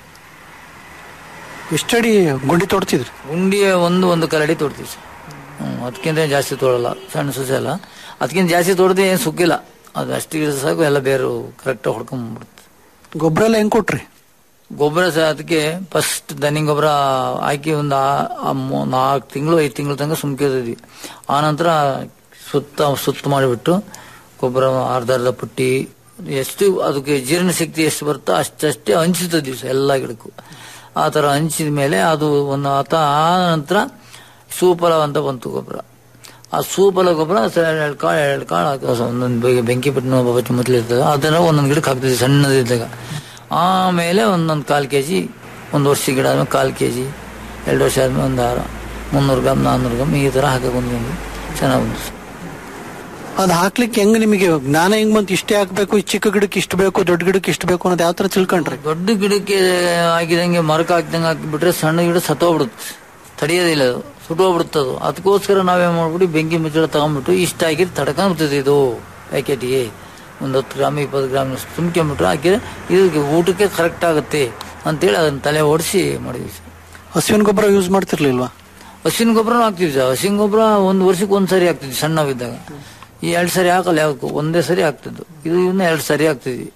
ಎಷ್ಟಡಿ ಗುಂಡಿ ತೋಡ್ತಿದ್ರಿ ಗುಂಡಿ ಒಂದು ಒಂದು ಕರಡಿ ತೋಡ್ತೀವಿ ಸರ್ ಹ್ಮ್ ಅದಕ್ಕಿಂತ ಜಾಸ್ತಿ ತೋಡಲ್ಲ ಸಣ್ಣ ಸೊಸೆ ಅಲ್ಲ ಅದಕ್ಕಿಂತ ಜಾಸ್ತಿ ತೋಡದೆ ಏನು ಸುಗ್ಗಿಲ್ಲ ಅದು ಅಷ್ಟಿಗೆ ಸಾಕು ಎಲ್ಲ ಬೇರು ಕರೆಕ್ಟಾಗಿ ಹೊಡ್ಕೊಂಡ್ಬಿಡುತ್ತೆ ಗೊಬ್ಬರ ಎಲ್ಲ ಹೆಂಗ್ ಕೊಟ್ರಿ ಗೊಬ್ಬರ ಸಹ ಅದಕ್ಕೆ ಫಸ್ಟ್ ದನಿ ಗೊಬ್ಬರ ಹಾಕಿ ಒಂದು ನಾಲ್ಕು ತಿಂಗಳು ಐದು ತಿಂಗಳು ತನಕ ಸುಮ್ಕಿದ್ವಿ ಆ ನಂತರ ಸುತ್ತ ಸುತ್ತ ಮಾಡಿಬಿಟ್ಟು ಗೊಬ್ಬರ ಅರ್ಧ ಅರ್ಧ ಪುಟ್ಟಿ ಎಷ್ಟು ಅದಕ್ಕೆ ಜೀರ್ಣ ಶಕ್ತಿ ಎಷ್ಟು ಬರುತ್ತೋ ಅಷ್ಟಷ್ಟೇ ಹಂಚುತ್ತಿದ್ವಿ ಸರ್ ಎಲ್ಲ ಗಿಡಕ್ಕೂ ಆ ಥರ ಹಂಚಿದ ಮೇಲೆ ಅದು ಒಂದು ಆತ ಆ ನಂತರ ಸೂಫಲ ಅಂತ ಬಂತು ಗೊಬ್ಬರ ಆ ಸೂಫಲ ಗೊಬ್ಬರ ಎರಡು ಕಾಳು ಎರಡು ಕಾಳು ಹಾಕೋ ಒಂದೊಂದು ಬೆಂಕಿ ಬೆಂಕಿ ಪಟ್ಟಿನ ಬಚ್ಚ ಮೊದಲು ಇರ್ತದೆ ಅದನ್ನ ಒಂದೊಂದು ಗಿಡಕ್ಕೆ ಹಾಕ್ತಿದ್ವಿ ಸಣ್ಣದಿದ್ದಾಗ ಆಮೇಲೆ ಒಂದೊಂದು ಕಾಲು ಕೆ ಜಿ ಒಂದು ವರ್ಷ ಗಿಡ ಆದ್ಮೇಲೆ ಕಾಲು ಕೆ ಜಿ ಎರಡು ವರ್ಷ ಆದ್ಮೇಲೆ ಒಂದು ಆರು ಮುನ್ನೂರು ಗ್ರಾಮ್ ನಾನ್ನೂರು ಗ್ರಾಮ್ ಈ ಥರ ಹಾಕಿ ಬಂದ್ಕೊಂಡು ಚೆನ್ನಾಗಿ ಬಂತು ಅದ್ ಹಾಕ್ಲಿಕ್ಕೆ ಹೆಂಗ್ ನಿಮಗೆ ಜ್ಞಾನ ಹೆಂಗ್ ಬಂತು ಇಷ್ಟೇ ಹಾಕ್ಬೇಕು ಈ ಚಿಕ್ಕ ಗಿಡಕ್ಕೆ ಇಷ್ಟು ಬೇಕು ದೊಡ್ಡ ಗಿಡಕ್ಕೆ ಇಷ್ಟು ಬೇಕು ಅನ್ನೋದು ಯಾವ ತರ ತಿಳ್ಕೊಂಡ್ರಿ ದೊಡ್ಡ ಗಿಡಕ್ಕೆ ಹಾಕಿದಂಗೆ ಮರಕ್ಕೆ ಹಾಕಿದಂಗೆ ಹಾಕಿಬಿಟ್ರೆ ಸಣ್ಣ ಗಿಡ ಸತ್ತೋಗ್ಬಿಡುತ್ತೆ ತಡೆಯೋದಿಲ್ಲ ಅದು ಸುಟ್ಟೋಗ್ಬಿಡುತ್ತೆ ಅದು ಅದಕ್ಕೋಸ್ಕರ ನಾವೇನ್ ಮಾಡ್ಬಿಟ್ಟು ಬೆಂಕಿ ಮುಚ್ಚಳ ತಗೊಂಡ್ಬಿಟ್ಟು ಇಷ್ಟ ಹಾಕಿದ್ರೆ ತಡ್ಕೊಂಡ್ಬಿಡ್ತದೆ ಇದು ಪ್ಯಾಕೆಟಿಗೆ ಒಂದು ಹತ್ತು ಗ್ರಾಮ್ ಇಪ್ಪತ್ತು ಗ್ರಾಮ್ ತುಂಬ್ಕೊಂಡ್ಬಿಟ್ರೆ ಹಾಕಿದ್ರೆ ಇದಕ್ಕೆ ಊಟಕ್ಕೆ ಕರೆಕ್ಟ್ ಆಗುತ್ತೆ ಅಂತೇಳಿ ಅದನ್ನ ತಲೆ ಓಡಿಸಿ ಮಾಡಿದ್ವಿ ಸರ್ ಹಸುವಿನ ಗೊಬ್ಬರ ಯೂಸ್ ಮಾಡ್ತಿರ್ಲಿಲ್ವಾ ಹಸಿನ ಗೊಬ್ಬರನೂ ಹಾಕ್ತಿದ್ವಿ ಸರ್ ಹಸಿನ ಗೊಬ್ಬರ ಒಂದು ವರ್ಷಕ್ಕೆ ಒಂದ್ ಸರಿ ಹಾಕ್ತಿದ್ವಿ ಸಣ್ಣವಿದ್ದಾಗ ಈ ಎರಡ್ ಸರಿ ಹಾಕಲ್ಲ ಯಾವ್ದಕ್ಕೂ ಒಂದೇ ಸರಿ ಹಾಕ್ತಿದ್ದು ಇದು ಇನ್ನ ಎರಡ್ ಸರಿ ಹಾಕ್ತಿದ್ವಿ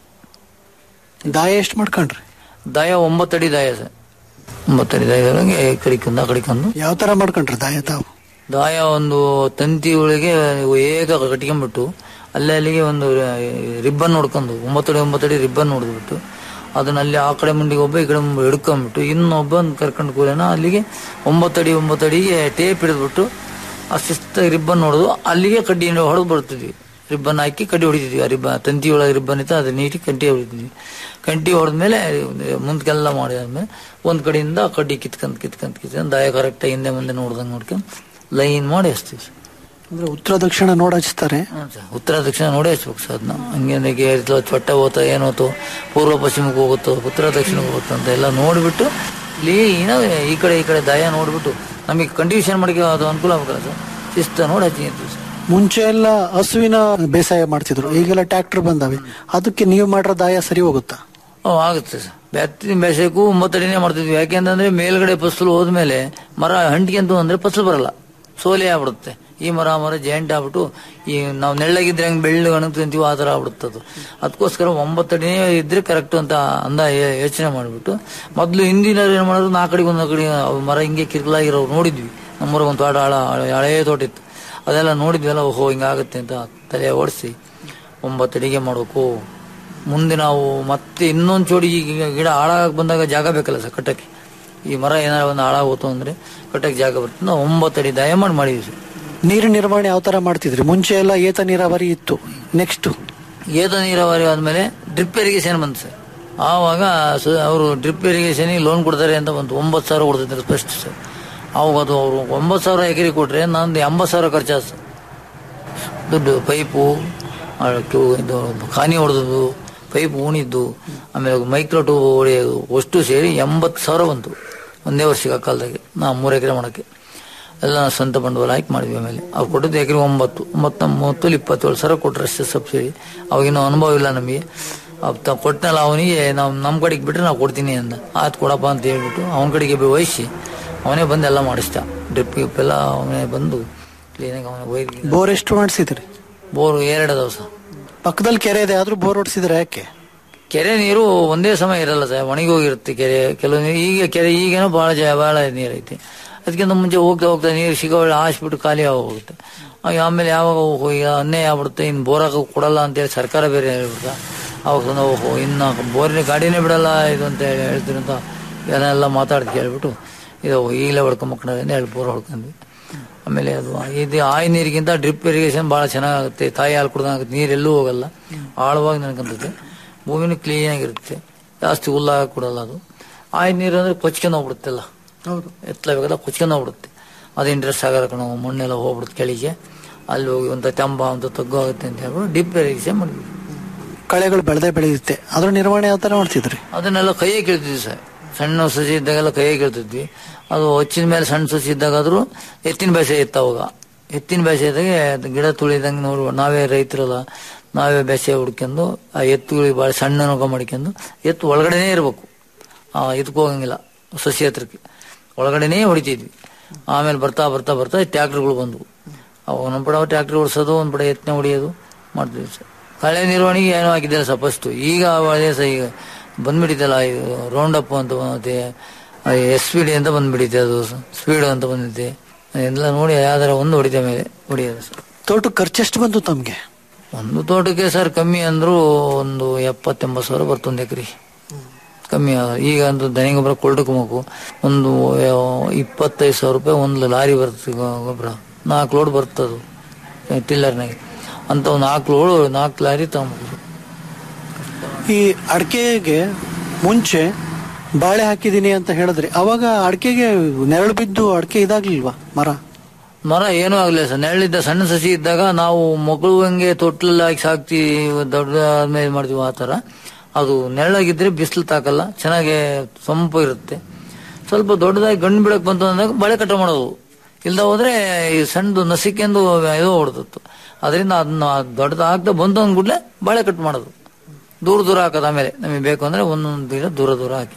ದಾಯ ಎಷ್ಟು ಮಾಡ್ಕೊಂಡ್ರಿ ದಾಯ ಒಂಬತ್ತಡಿ ದಾಯ ಸರ್ ಒಂಬತ್ತಡಿ ದಾಯದೊಳಗೆ ಕಡಿಕೊಂಡು ಕಡಿಕೊಂಡು ಯಾವ ತರ ಮಾಡ್ಕೊಂಡ್ರಿ ದಾಯ ತಾವು ದಾಯ ಒಂದು ತಂತಿ ಒಳಗೆ ಏಕ ಕಟ್ಕೊಂಡ್ಬಿಟ್ಟು ಅಲ್ಲೇ ಅಲ್ಲಿಗೆ ಒಂದು ರಿಬ್ಬನ್ ನೋಡ್ಕೊಂಡು ಒಂಬತ್ತಡಿ ಒಂಬತ್ತಡಿ ರಿಬ್ಬನ್ ನೋಡ್ಬಿಟ್ಟು ಅದನ್ನ ಅಲ್ಲಿ ಆ ಕಡೆ ಮುಂಡಿಗೆ ಒಬ್ಬ ಈ ಕಡೆ ಮುಂದೆ ಹಿಡ್ಕೊಂಡ್ಬಿಟ್ಟು ಇನ್ನೊಬ್ಬ ಕರ್ಕೊಂಡು ಕೂಲೇನ ಅಲ್ಲಿಗೆ ಒಂಬತ್ತಡಿ ಒಂಬತ್ತಡಿಗೆ ಟೇಪ್ ಹಿಡಿದ್ಬಿಟ್ಟು ಆ ಶಿಸ್ತಾಗಿ ರಿಬ್ಬನ್ ನೋಡುದು ಅಲ್ಲಿಗೆ ಕಡ್ಡಿ ಹೊಡೆದು ಬರ್ತಿದ್ವಿ ರಿಬ್ಬನ್ ಹಾಕಿ ಕಡ್ಡಿ ಹೊಡಿತಿದ್ವಿ ಆ ರಿಬ್ಬ ತಂತಿ ಒಳಗೆ ರಿಬ್ಬನ್ ಇತ್ತು ಅದು ನೀಟಿ ಕಂಟಿ ಹೊಡಿತಿದ್ವಿ ಕಂಟಿ ಹೊಡೆದ್ಮೇಲೆ ಮುಂದಕ್ಕೆಲ್ಲ ಮಾಡಿದ್ಮೇಲೆ ಒಂದ್ ಕಡೆಯಿಂದ ಕಡ್ಡಿ ಕಿತ್ಕೊಂಡ್ ಕಿತ್ಕೊಂಡ್ ಕಿತ್ಕೊಂಡ್ ದಾಯ ಕರೆಕ್ಟ್ ಹಿಂದೆ ಮುಂದೆ ನೋಡ್ದಂಗೆ ನೋಡ್ಕೊಂಡು ಲೈನ್ ಮಾಡಿ ಹಚ್ತೀವಿ ಸರ್ ಅಂದ್ರೆ ಉತ್ತರ ದಕ್ಷಿಣ ನೋಡ್ ಹಚ್ತಾರೆ ಹ್ಮ್ ಸರ್. ಉತ್ತರ ದಕ್ಷಿಣ ನೋಡಿ ಹಚ್ಬೇಕು ಸರ್ ಅದನ್ನ ಹಂಗೇನಕ್ಕೆ ಚೊಟ್ಟ ಹೋತ ಏನೋತು ಪೂರ್ವ ಪಶ್ಚಿಮಕ್ಕೆ ಹೋಗುತ್ತೋ ಉತ್ತರ ದಕ್ಷಿಣಕ್ಕೆ ಹೋಗುತ್ತೋ ಅಂತ ಎಲ್ಲ ನೋಡ್ಬಿಟ್ಟು ಕ್ಲೀನ್ ಈ ಕಡೆ ಈ ಕಡೆ ದಾಯ ನೋಡ್ಬಿಟ್ಟು ನಮಗೆ ಕಂಡೀಷನ್ ಮಾಡಿಕೆ ಅದು ಅನುಕೂಲ ಆಗ್ಬೇಕಲ್ಲ ಸರ್ ಶಿಸ್ತ ನೋಡಿ ಹಚ್ಚಿರ್ತೀವಿ ಸರ್ ಮುಂಚೆ ಎಲ್ಲ ಹಸುವಿನ ಬೇಸಾಯ ಮಾಡ್ತಿದ್ರು ಈಗೆಲ್ಲ ಟ್ರ್ಯಾಕ್ಟರ್ ಬಂದಾವೆ ಅದಕ್ಕೆ ನೀವು ಮಾಡಿರೋ ದಾಯ ಸರಿ ಹೋಗುತ್ತಾ ಹ್ಞೂ ಆಗುತ್ತೆ ಸರ್ ಬೆತ್ತಿನ ಬೇಸಕ್ಕೂ ಒಂಬತ್ತಡಿನೇ ಮಾಡ್ತಿದ್ವಿ ಯಾಕೆಂತಂದ್ರೆ ಮೇಲ್ಗಡೆ ಫಸಲು ಹೋದ್ಮೇಲೆ ಮರ ಹಂಟಿಗೆಂತು ಅಂದ್ರೆ ಫಸಲು ಬರಲ್ಲ ಸೋಲೆ ಆಗ್ಬಿಡುತ್ತೆ ಈ ಮರ ಆ ಮರ ಜಾಯಿಂಟ್ ಆಗ್ಬಿಟ್ಟು ಈ ನಾವು ನೆಳ್ಳಗಿದ್ರೆ ಹೆಂಗ್ ಬೆಳ್ಳು ಅಣಗ್ತಿಂತೀವಿ ಆ ಥರ ಆಗ್ಬಿಡುತ್ತೆ ಅದು ಅದಕ್ಕೋಸ್ಕರ ಒಂಬತ್ತಡಿನೇ ಇದ್ರೆ ಕರೆಕ್ಟ್ ಅಂತ ಅಂದ ಯೋ- ಯೋಚನೆ ಮಾಡಿಬಿಟ್ಟು ಮೊದಲು ಹಿಂದಿನವ್ರು ಏನು ಮಾಡೋದು ನಾಲ್ಕು ಕಡೆಗೆ ಒಂದು ಕಡೆ ಅವು ಮರ ಹಿಂಗೆ ಕಿರ್ಕಲಾಗಿರೋ ನೋಡಿದ್ವಿ ನಮ್ಮೂರಾಗ ಒಂದು ತೋಟ ಹಳ ಹಳೆಯ ತೋಟ ಇತ್ತು ಅದೆಲ್ಲ ನೋಡಿದ್ವೆಲ್ಲ ಓಹೋ ಹಿಂಗಾಗುತ್ತೆ ಅಂತ ತಲೆ ಓಡಿಸಿ ಒಂಬತ್ತಡಿಗೆ ಮಾಡಬೇಕು ಮುಂದೆ ನಾವು ಮತ್ತೆ ಇನ್ನೊಂದು ಚೋಡಿ ಈಗ ಗಿಡ ಹಾಳಾಗಕ್ಕೆ ಬಂದಾಗ ಜಾಗ ಬೇಕಲ್ಲ ಸರ್ ಕಟ್ಟಕ್ಕೆ ಈ ಮರ ಏನಾರ ಒಂದು ಹಾಳಾಗೋತು ಅಂದ್ರೆ ಕಟ್ಟಕ್ಕೆ ಜಾಗ ಬರ್ತದೆ ನಾವು ಒಂಬತ್ತಡಿ ದಯ ಮಾಡಿ ಮಾಡಿದ್ವಿ ಸರ್ ನೀರಿನ ನಿರ್ವಹಣೆ ಯಾವ ತರ ಮಾಡ್ತಿದ್ರಿ ಮುಂಚೆ ಎಲ್ಲ ಏತ ನೀರಾವರಿ ಇತ್ತು ನೆಕ್ಸ್ಟ್ ಏತ ನೀರಾವರಿ ಆದ್ಮೇಲೆ ಡ್ರಿಪ್ ಇರಿಗೇಷನ್ ಬಂತು ಸರ್ ಆವಾಗ ಅವರು ಡ್ರಿಪ್ ಇರಿಗೇಷನ್ ಲೋನ್ ಕೊಡ್ತಾರೆ ಅಂತ ಬಂತು ಒಂಬತ್ತು ಸಾವಿರ ಕೊಡ್ತಿದ್ರು ಫಸ್ಟ್ ಸರ್ ಅವಾಗ ಅದು ಅವರು ಒಂಬತ್ತು ಸಾವಿರ ಎಕರೆ ಕೊಟ್ರೆ ನಂದು ಎಂಬತ್ತು ಸಾವಿರ ಖರ್ಚಾದ ಸರ್ ದುಡ್ಡು ಪೈಪು ಆ ಟ್ಯೂ- ಇದು ಖಾನಿ ಹೊಡೆದು ಪೈಪ್ ಉಣಿದ್ದು ಆಮೇಲೆ ಮೈಕ್ರೋ ಟ್ಯೂಬ್ ಹೊಡೆಯೋದು ಅಷ್ಟು ಸೇರಿ ಎಂಬತ್ತು ಸಾವಿರ ಬಂತು ಒಂದೇ ವರ್ಷಕ್ಕೆ ಆ ಕಾಲದಾಗೆ ನಾ ಮೂರು ಎಕರೆ ಮಾಡೋಕ್ಕೆ ಎಲ್ಲ ನಾವು ಸ್ವಂತ ಬಂಡವಾಳ ಹಾಕಿ ಮಾಡಿದ್ವಿ ಆಮೇಲೆ ಅವ್ರು ಕೊಟ್ಟಿದ್ದು ಎಕರೆ ಒಂಬತ್ತು ಒಂಬತ್ತು ಮೂವತ್ತಲ್ಲಿ ಇಪ್ಪತ್ತೇಳು ಸಾವಿರ ಕೊಟ್ಟರೆ ಅಷ್ಟೇ ಸಬ್ಸಿಡಿ ಅವಾಗಿನ್ನೂ ಅನುಭವ ಇಲ್ಲ ನಮಗೆ ಅವ್ ಕೊಟ್ಟನಲ್ಲ ಅವನಿಗೆ ನಾವು ನಮ್ಮ ಕಡೆಗೆ ಬಿಟ್ಟರೆ ನಾವು ಕೊಡ್ತೀನಿ ಅಂದ ಆಯ್ತು ಕೊಡಪ್ಪ ಅಂತ ಹೇಳ್ಬಿಟ್ಟು ಅವನ ಕಡೆಗೆ ವಹಿಸಿ ಅವನೇ ಬಂದು ಎಲ್ಲ ಮಾಡಿಸ್ದ ಡ್ರಿಪ್ ಗಿಪ್ ಎಲ್ಲ ಅವನೇ ಬಂದು ಕ್ಲೀನಾಗಿ ಅವನೇ ಒಯ್ದು ಬೋರ್ ಎಷ್ಟು ಮಾಡಿಸಿದ್ರಿ ಬೋರು ಎರಡು ಅದಾವ ಸರ್ ಪಕ್ಕದಲ್ಲಿ ಕೆರೆ ಇದೆ ಆದ್ರೂ ಬೋರ್ ಹೊಡ್ಸಿದ್ರೆ ಯಾಕೆ ಕೆರೆ ನೀರು ಒಂದೇ ಸಮಯ ಇರಲ್ಲ ಸರ್ ಒಣಗಿ ಹೋಗಿರುತ್ತೆ ಕೆರೆ ಕೆಲವು ನೀರು ಈಗ ಕೆರೆ ಈಗೇನೋ ಬಹಳ ಜ ಬಹಳ ನೀರು ಐತಿ ಅದಕ್ಕಿಂತ ಮುಂಚೆ ಹೋಗ್ತಾ ಹೋಗ್ತಾ ನೀರು ಸಿಗೋಳೆ ಹಾಸ್ಬಿಟ್ಟು ಖಾಲಿ ಹೋಗುತ್ತೆ ಆಗ ಆಮೇಲೆ ಯಾವಾಗ ಓಹೋ ಈಗ ಅನ್ಯಾಯ ಆಗ್ಬಿಡುತ್ತೆ ಇನ್ನು ಬೋರಾಗ ಕೊಡಲ್ಲ ಅಂತೇಳಿ ಸರ್ಕಾರ ಬೇರೆ ಹೇಳ್ಬಿಡ್ತಾ ಅವಾಗ ಒಂದು ಓಹೋ ಇನ್ನು ಬೋರಿನ ಗಾಡಿನೇ ಬಿಡಲ್ಲ ಇದು ಅಂತ ಹೇಳಿ ಹೇಳ್ತೀನಿ ಅಂತ ಎಲ್ಲ ಮಾತಾಡ್ದು ಕೇಳ್ಬಿಟ್ಟು ಇದು ಈಗಲೇ ಹೊಡ್ಕೊಂಬಕ್ಕೊಂಡ್ರೆ ಹೇಳಿ ಬೋರ್ ಹೊಡ್ಕೊಂಡ್ವಿ ಆಮೇಲೆ ಅದು ಇದು ಆಯಿ ನೀರಿಗಿಂತ ಡ್ರಿಪ್ ಇರಿಗೇಷನ್ ಭಾಳ ಚೆನ್ನಾಗುತ್ತೆ ತಾಯಿ ಹಾಲು ಕುಡ್ದಂಗಾಗುತ್ತೆ ನೀರೆಲ್ಲೂ ಹೋಗಲ್ಲ ಆಳವಾಗಿ ನೆನ್ಕೊಂತೈತೆ ಭೂಮಿನೂ ಕ್ಲೀನ್ ಆಗಿರುತ್ತೆ ಜಾಸ್ತಿ ಹುಲ್ಲ ಕೊಡಲ್ಲ ಅದು ಆಯಿ ನೀರು ಅಂದ್ರೆ ಕೊಚ್ಕೊಂಡು ಹೋಗ್ಬಿಡುತ್ತೆಲ್ಲ ಎತ್ತಲೇಬೇಕಲ್ಲ ಕೊಚ್ಕೊಂಡು ಹೋಗ್ಬಿಡುತ್ತೆ ಅದು ಇಂಟ್ರೆಸ್ಟ್ ಆಗಲ್ಲ ಕಣ ಮಣ್ಣೆಲ್ಲ ಹೋಗ್ಬಿಡುತ್ತೆ ಕೆಳಗೆ ಅಲ್ಲಿ ಹೋಗಿ ಒಂದು ತೆಂಬ ಒಂದು ತಗ್ಗು ಆಗುತ್ತೆ ಅಂತ ಹೇಳ್ಬಿಟ್ಟು ಡಿಪ್ ಇರಿಗೇಷನ್ ಮಾಡಿದ್ವಿ ಕಳೆಗಳು ಬೆಳೆದೇ ಬೆಳೆಯುತ್ತೆ ಅದ್ರ ನಿರ್ವಹಣೆ ಯಾವ ತರ ಮಾಡ್ತಿದ್ರಿ ಅದನ್ನೆಲ್ಲ ಕೈಯೇ ಕೇಳ್ತಿದ್ವಿ ಸರ್ ಸಣ್ಣ ಸಸಿ ಇದ್ದಾಗೆಲ್ಲ ಕೈಯೇ ಕೇಳ್ತಿದ್ವಿ ಅದು ಹಚ್ಚಿದ ಮೇಲೆ ಸಣ್ಣ ಸಸಿ ಇದ್ದಾಗಾದ್ರೂ ಎತ್ತಿನ ಬೇಸೆ ಇತ್ತು ಅವಾಗ ಎತ್ತಿನ ಬೇಸೆ ಇದ್ದಾಗೆ ಅದು ಗಿಡ ತುಳಿದಂಗೆ ನೋಡಿ ನಾವೇ ರೈತರಲ್ಲ ನಾವೇ ಬೇಸೆ ಹುಡ್ಕೊಂಡು ಆ ಎತ್ತುಗಳಿಗೆ ಭಾಳ ಸಣ್ಣ ನೋಗ ಮಾಡ್ಕೊಂಡು ಎತ್ತು ಒಳಗಡೆನೇ ಇರಬೇಕು ಇದಕ್ಕೆ ಹೋಗಂಗಿಲ್ಲ ಸಸಿ ಹತ್ರಕ್ಕೆ ಒಳಗಡೆನೇ ಹೊಡಿತಿದ್ವಿ ಆಮೇಲೆ ಬರ್ತಾ ಬರ್ತಾ ಬರ್ತಾ ಟ್ಯಾಕ್ಟರ್ಗಳು ಬಂದವು ಅವಾಗ ನಮ್ಮ ಪಡ ಟ್ಯಾಕ್ಟರ್ ಓಡಿಸೋದು ಒಂದು ಪಡ ಎತ್ತನೆ ಹೊಡಿಯೋದು ಮಾಡ್ತಿದ್ವಿ ಸರ್ ಕಳೆ ನಿರ್ವಹಣೆಗೆ ಏನೂ ಹಾಕಿದ್ದಿಲ್ಲ ಸರ್ ಫಸ್ಟು ಈಗ ಒಳ್ಳೆ ಸಹ ಈಗ ಬಂದ್ಬಿಟ್ಟಿದ್ದಲ್ಲ ಇದು ರೌಂಡ್ ಅಪ್ ಅಂತ ಮತ್ತೆ ಎಸ್ ಪಿ ಡಿ ಅಂತ ಬಂದ್ಬಿಟ್ಟಿದೆ ಅದು ಸ್ಪೀಡ್ ಅಂತ ಬಂದಿದೆ ಎಲ್ಲ ನೋಡಿ ಯಾವ್ದಾರ ಒಂದು ಹೊಡಿತ ಮೇಲೆ ಹೊಡಿಯೋದು ಸರ್ ತೋಟಕ್ಕೆ ಖರ್ಚೆಷ್ಟು ಬಂತು ತಮ್ಗೆ ಒಂದು ತೋಟಕ್ಕೆ ಸರ್ ಕಮ್ಮಿ ಅಂದ್ರು ಒಂದು ಎಪ್ಪತ್ತೆಂಬತ್ತು ಸಾವಿರ ಬರ್ತೊಂದು ಎಕರೆ ಕಮ್ಮಿ ಆಗ- ಈಗ ಒಂದು ದನಿ ಗೊಬ್ಬರ ಕೊಳ್ಟಕ್ಬೇಕು ಒಂದು ಆ, ಇಪ್ಪತ್ತೈದು ಸಾವಿರ ರೂಪಾಯಿ ಒಂದು ಲಾರಿ ಬರ್ತದೆ ಗೊ- ಗೊಬ್ಬರ ನಾಲ್ಕು ಲೋಡ್ ಬರ್ತದು ಟಿಲ್ಲರ್ನಾಗೆ ಅಂತ ಒಂದು ನಾಲ್ಕು ಲೋಡ್ ನಾಲ್ಕು ಲಾರಿ ತಗೊಂಬೋದು ಈ ಅಡಿಕೆಗೆ ಮುಂಚೆ ಬಾಳೆ ಹಾಕಿದೀನಿ ಅಂತ ಹೇಳಿದ್ರಿ ಅವಾಗ ಅಡಿಕೆಗೆ ನೆರಳು ಬಿದ್ದು ಅಡಿಕೆ ಇದಾಗ್ಲಿಲ್ವಾ ಮರ ಮರ ಏನೂ ಆಗಲಿಲ್ಲ ಸರ್ ನೆರಳಿದ್ದ ಸಣ್ಣ ಸಸಿ ಇದ್ದಾಗ ನಾವು ಮಗಳು ಹಂಗೆ ತೊಟ್ಲಲ್ಲಿ ಹಾಕಿ ಸಾಕ್ತಿ ದೊಡ್ಡದಾದ್ಮೇಲೆ ಮಾಡ್ತೀವಿ ಆ ಥರ ಅದು ನೆರಳಾಗಿದ್ರೆ ಬಿಸಿಲು ತಾಕಲ್ಲ ಚೆನ್ನಾಗಿ ಸೊಂಪು ಇರುತ್ತೆ ಸ್ವಲ್ಪ ದೊಡ್ಡದಾಗಿ ಗಂಡು ಬಿಡಕ್ ಬಂತು ಅಂದಾಗ ಬಳೆ ಕಟ್ಟ ಮಾಡೋದು ಇಲ್ದ ಹೋದ್ರೆ ಈ ಸಣ್ಣದು ನಸಿಕೆಂದು ಇದು ಹೊಡೆದಿತ್ತು ಅದರಿಂದ ಅದನ್ನ ದೊಡ್ಡದಾಗ್ತಾ ಬಂತು ಅಂದ್ಬಿಡ್ಲೆ ಬಳೆ ಕಟ್ ಮಾಡೋದು ದೂರ ದೂರ ಹಾಕೋದು ಆಮೇಲೆ ನಮಗೆ ಬೇಕು ಅಂದ್ರೆ ಒಂದೊಂದು ಗಿಡ ದೂರ ದೂರ ಹಾಕಿ